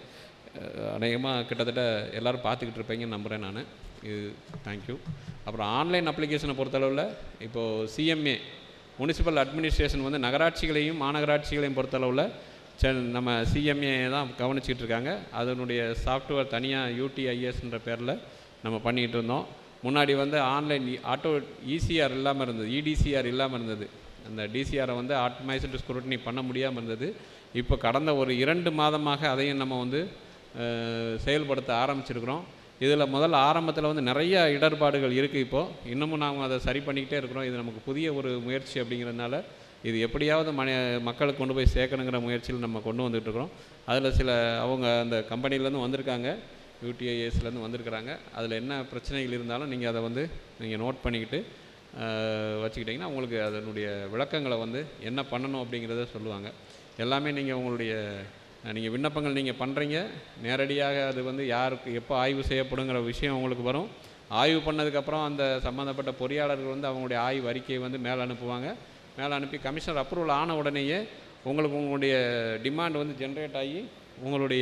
Speaker 3: அநேகமாக கிட்டத்தட்ட எல்லோரும் பார்த்துக்கிட்டு இருப்பீங்கன்னு நம்புகிறேன் நான் இது தேங்க்யூ அப்புறம் ஆன்லைன் அப்ளிகேஷனை பொறுத்தளவில் இப்போது சிஎம்ஏ முனிசிபல் அட்மினிஸ்ட்ரேஷன் வந்து நகராட்சிகளையும் மாநகராட்சிகளையும் பொறுத்தளவில் செ நம்ம சிஎம்ஏ தான் கவனிச்சிட்டு இருக்காங்க அதனுடைய சாஃப்ட்வேர் தனியாக யூடிஐஎஸ்ன்ற பேரில் நம்ம பண்ணிகிட்டு இருந்தோம் முன்னாடி வந்து ஆன்லைன் ஆட்டோ இசிஆர் இல்லாமல் இருந்தது இடிசிஆர் இல்லாமல் இருந்தது அந்த டிசிஆரை வந்து ஆட்டோமைஸ்டு ஸ்க்ரூட்டனி பண்ண முடியாமல் இருந்தது இப்போ கடந்த ஒரு இரண்டு மாதமாக அதையும் நம்ம வந்து அஹ், செயல்படுத்த ஆரம்பிச்சிருக்கிறோம் இதில் முதல்ல ஆரம்பத்தில் வந்து நிறைய இடர்பாடுகள் இருக்குது இப்போது இன்னமும் நாம் அதை சரி பண்ணிக்கிட்டே இருக்கிறோம் இது நமக்கு புதிய ஒரு முயற்சி அப்படிங்கிறதுனால இது எப்படியாவது மன மக்களுக்கு கொண்டு போய் சேர்க்கணுங்கிற முயற்சியில் நம்ம கொண்டு வந்துட்டுருக்குறோம் அதில் சில அவங்க அந்த கம்பெனிலேருந்து வந்திருக்காங்க யூடிஐஎஸ்லேருந்து வந்திருக்கிறாங்க அதில் என்ன பிரச்சனைகள் இருந்தாலும் நீங்கள் அதை வந்து நீங்கள் நோட் பண்ணிக்கிட்டு அஹ், வச்சுக்கிட்டிங்கன்னா உங்களுக்கு அதனுடைய விளக்கங்களை வந்து என்ன பண்ணணும் அப்படிங்கிறத சொல்லுவாங்க எல்லாமே நீங்கள் உங்களுடைய நீங்கள் விண்ணப்பங்கள் நீங்கள் பண்ணுறீங்க நேரடியாக அது வந்து யாருக்கு எப்போ ஆய்வு செய்யப்படுங்கிற விஷயம் உங்களுக்கு வரும் ஆய்வு பண்ணதுக்கப்புறம் அந்த சம்மந்தப்பட்ட பொறியாளர்கள் வந்து அவங்களுடைய ஆய்வு அறிக்கையை வந்து மேலே அனுப்புவாங்க மேலே அனுப்பி கமிஷனர் அப்ரூவல் ஆன உடனேயே உங்களுக்கு உங்களுடைய டிமாண்ட் வந்து ஜென்ரேட் ஆகி உங்களுடைய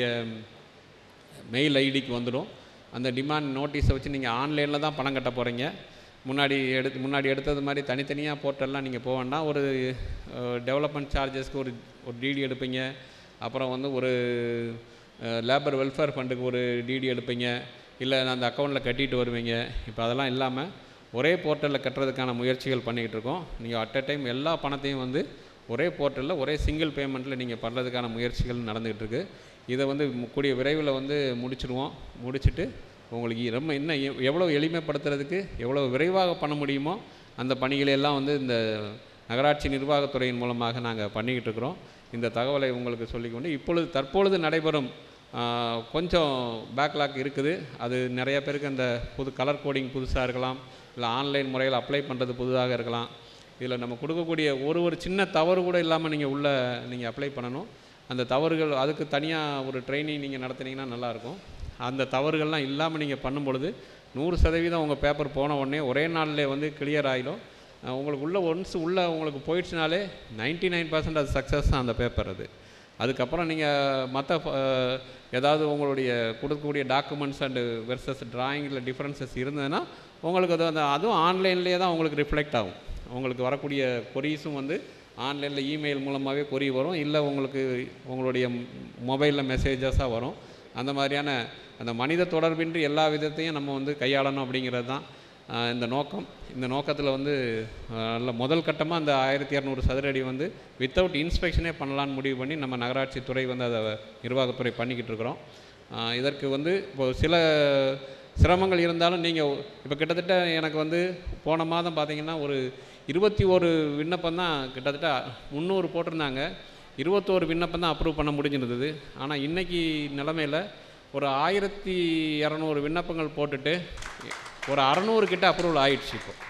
Speaker 3: மெயில் ஐடிக்கு வந்துடும் அந்த டிமாண்ட் நோட்டீஸை வச்சு நீங்கள் ஆன்லைனில் தான் பணம் கட்ட போகிறீங்க முன்னாடி எடுத்து முன்னாடி எடுத்தது மாதிரி தனித்தனியாக போர்ட்டல்லாம் நீங்கள் போக வேண்டாம் ஒரு டெவலப்மெண்ட் சார்ஜஸ்க்கு ஒரு ஒரு டிடி எடுப்பீங்க அப்புறம் வந்து ஒரு லேபர் வெல்ஃபேர் ஃபண்டுக்கு ஒரு டிடி எடுப்பீங்க இல்லை அந்த அக்கௌண்ட்டில் கட்டிட்டு வருவீங்க இப்போ அதெல்லாம் இல்லாமல் ஒரே போர்ட்டலில் கட்டுறதுக்கான முயற்சிகள் பண்ணிக்கிட்டு இருக்கோம் நீங்கள் அட் அ டைம் எல்லா பணத்தையும் வந்து ஒரே போர்ட்டலில் ஒரே சிங்கிள் பேமெண்ட்டில் நீங்கள் பண்ணுறதுக்கான முயற்சிகள் நடந்துகிட்டு இருக்கு இதை வந்து மு- கூடிய விரைவில் வந்து முடிச்சிடுவோம் முடிச்சுட்டு உங்களுக்கு ரொம்ப இன்னும் எவ்- எவ்வளோ எளிமைப்படுத்துறதுக்கு எவ்வளோ விரைவாக பண்ண முடியுமோ அந்த பணிகளை எல்லாம் வந்து இந்த நகராட்சி நிர்வாகத்துறையின் மூலமாக நாங்கள் பண்ணிக்கிட்டு இருக்கிறோம் இந்த தகவலை உங்களுக்கு சொல்லிக்கொண்டு இப்பொழுது தற்பொழுது நடைபெறும் ஆ, கொஞ்சம் பேக்லாக் இருக்குது அது நிறைய பேருக்கு அந்த புது கலர் கோடிங் புதுசாக இருக்கலாம் இல்லை ஆன்லைன் முறையில் அப்ளை பண்ணுறது புதுதாக இருக்கலாம் இதில் நம்ம கொடுக்கக்கூடிய ஒரு ஒரு சின்ன தவறு கூட இல்லாமல் நீங்கள் உள்ளே நீங்கள் அப்ளை பண்ணணும் அந்த தவறுகள் அதுக்கு தனியாக ஒரு ட்ரைனிங் நீங்கள் நடத்துனீங்கன்னா நல்லாயிருக்கும் அந்த தவறுகள்லாம் இல்லாமல் நீங்கள் பண்ணும் பொழுது நூறு சதவீதம் உங்கள் பேப்பர் போன உடனே ஒரே நாளில் வந்து கிளியர் ஆகிடும் அஹ் உங்களுக்கு உள்ள ஒன்ஸ் உள்ளே உங்களுக்கு போயிடுச்சுனாலே 99% நைன் பர்சன்ட் அது சக்ஸஸ் தான் அந்த பேப்பர் அது அதுக்கப்புறம் நீங்கள் மற்ற ஏதாவது உங்களுடைய கொடுக்கக்கூடிய டாக்குமெண்ட்ஸ் அண்டு வெர்சஸ் டிராயிங்கில் டிஃப்ரென்சஸ் இருந்ததுன்னா உங்களுக்கு அது அந்த அதுவும் ஆன்லைன்லேயே தான் உங்களுக்கு ரிஃப்ளெக்ட் ஆகும் உங்களுக்கு வரக்கூடிய கொரீஸும் வந்து ஆன்லைனில் இமெயில் மூலமாகவே கொரி வரும் இல்லை உங்களுக்கு உங்களுடைய மொபைலில் மெசேஜஸாக வரும் அந்த மாதிரியான அந்த மனித தொடர்பின்றி எல்லா விதத்தையும் நம்ம வந்து கையாளணும் அப்படிங்கிறது தான் ஆஹ், இந்த நோக்கம் இந்த நோக்கத்தில் வந்து ஆஹ், நல்ல முதல் கட்டமாக அந்த ஆயிரத்தி இரநூறு சதுர அடி வந்து வித்தவுட் இன்ஸ்பெக்ஷனே பண்ணலான்னு முடிவு பண்ணி நம்ம நகராட்சி துறை வந்து அதை நிர்வாகத்துறை பண்ணிக்கிட்டு இருக்கிறோம் ஆஹ், இதற்கு வந்து இப்போ சில சிரமங்கள் இருந்தாலும் நீங்கள் இப்போ கிட்டத்தட்ட எனக்கு வந்து போன மாதம் பார்த்தீங்கன்னா ஒரு இருபத்தி ஒரு விண்ணப்பம் தான் கிட்டத்தட்ட முந்நூறு போட்டிருந்தாங்க இருபத்தோரு விண்ணப்பம் தான் அப்ரூவ் பண்ண முடிஞ்சிருந்தது ஆனால் இன்னைக்கு நிலமையில் ஒரு ஆயிரத்தி இரநூறு விண்ணப்பங்கள் போட்டுட்டு ஒரு அறநூறு கிட்ட அப்ரூவல் ஆயிடுச்சு இப்போ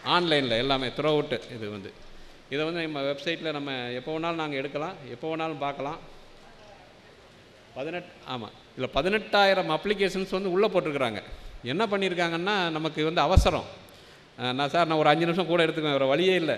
Speaker 3: ஆன்லைனில் எல்லாமே த்ரோ அவுட்டு இது வந்து இதை வந்து நம்ம வெப்சைட்டில் நம்ம எப்போ வேணாலும் நாங்கள் எடுக்கலாம் எப்போ வேணாலும் பார்க்கலாம் பதினெட் ஆமாம் இதில் பதினெட்டாயிரம் அப்ளிகேஷன்ஸ் வந்து உள்ளே போட்டிருக்கிறாங்க என்ன பண்ணியிருக்காங்கன்னா நமக்கு வந்து அவசரம் அஹ் நான் சார் நான் ஒரு அஞ்சு நிமிஷம் கூட எடுத்துக்குவேன் வேறு வழியே இல்லை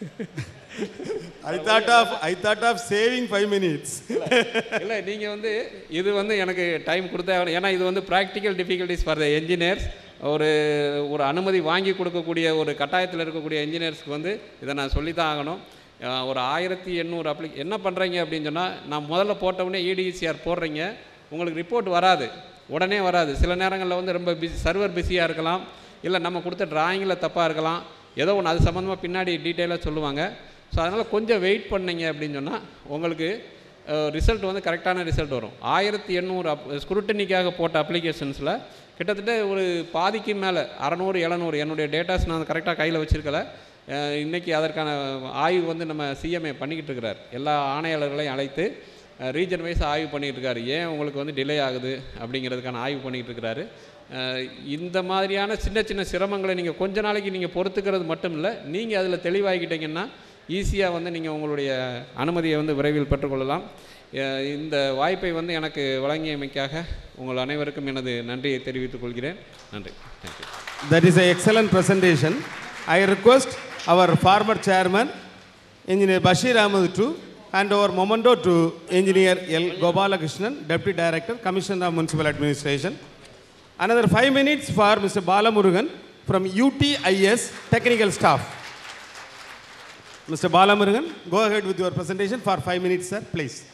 Speaker 1: I thought of I thought of saving five minutes.
Speaker 3: இல்லை நீங்கள் வந்து இது வந்து எனக்கு டைம் கொடுத்தா ஏன்னா இது வந்து practical difficulties for the engineers ஒரு ஒரு அனுமதி வாங்கி கொடுக்கக்கூடிய ஒரு கட்டாயத்தில் இருக்கக்கூடிய என்ஜினியர்ஸ்க்கு வந்து இதை நான் சொல்லி தான் ஆகணும் அஹ் ஒரு ஆயிரத்தி எண்ணூறு அப்ளி என்ன பண்ணுறீங்க அப்படின்னு சொன்னால் நான் முதல்ல போட்டவுடனே இடிசிஆர் போடுறீங்க உங்களுக்கு ரிப்போர்ட் வராது உடனே வராது சில நேரங்களில் வந்து ரொம்ப பிஸி சர்வர் பிஸியாக இருக்கலாம் இல்லை நம்ம கொடுத்த டிராயிங்கில் தப்பாக இருக்கலாம் ஏதோ ஒன்று அது சம்மந்தமாக பின்னாடி டீட்டெயிலாக சொல்லுவாங்க ஸோ அதனால் கொஞ்சம் வெயிட் பண்ணீங்க அப்படின்னு சொன்னால் உங்களுக்கு ரிசல்ட் வந்து கரெக்டான ரிசல்ட் வரும் ஆயிரத்தி எண்ணூறு அப் ஸ்க்ரூட்டனிக்காக போட்ட அப்ளிகேஷன்ஸில் கிட்டத்தட்ட ஒரு பாதிக்கு மேலே அறநூறு எழுநூறு என்னுடைய டேட்டாஸ் நான் கரெக்டாக கையில் வச்சுருக்கல இன்றைக்கி அதற்கான ஆய்வு வந்து நம்ம சிஎம்ஏ பண்ணிக்கிட்டு இருக்கிறார் எல்லா ஆணையாளர்களையும் அழைத்து ரீஜன் வைஸ் ஆய்வு பண்ணிகிட்டு இருக்காரு ஏன் உங்களுக்கு வந்து டிலே ஆகுது அப்படிங்கிறதுக்கான ஆய்வு பண்ணிகிட்டு இருக்கிறாரு அஹ் இந்த மாதிரியான சின்ன சின்ன சிரமங்களை நீங்கள் கொஞ்ச நாளைக்கு நீங்கள் பொறுத்துக்கிறது மட்டும் இல்லை நீங்கள் அதில் தெளிவாகிக்கிட்டீங்கன்னா ஈஸியாக வந்து நீங்கள் உங்களுடைய அனுமதியை வந்து விரைவில் பெற்றுக்கொள்ளலாம் அஹ் இந்த வாய்ப்பை வந்து எனக்கு வழங்கியமைக்காக உங்கள் அனைவருக்கும் எனது நன்றியை தெரிவித்துக் கொள்கிறேன் நன்றி thank you
Speaker 1: That is an excellent presentation. I request our former chairman, Engineer Bashir Ahmed to hand over memento to Engineer L. Gopalakrishnan, Deputy Director, Commissioner of Municipal Administration. Another five minutes for Mr. Balamurugan from UTIS Technical Staff. Mr. Balamurugan, go ahead with your presentation for five minutes, sir, please.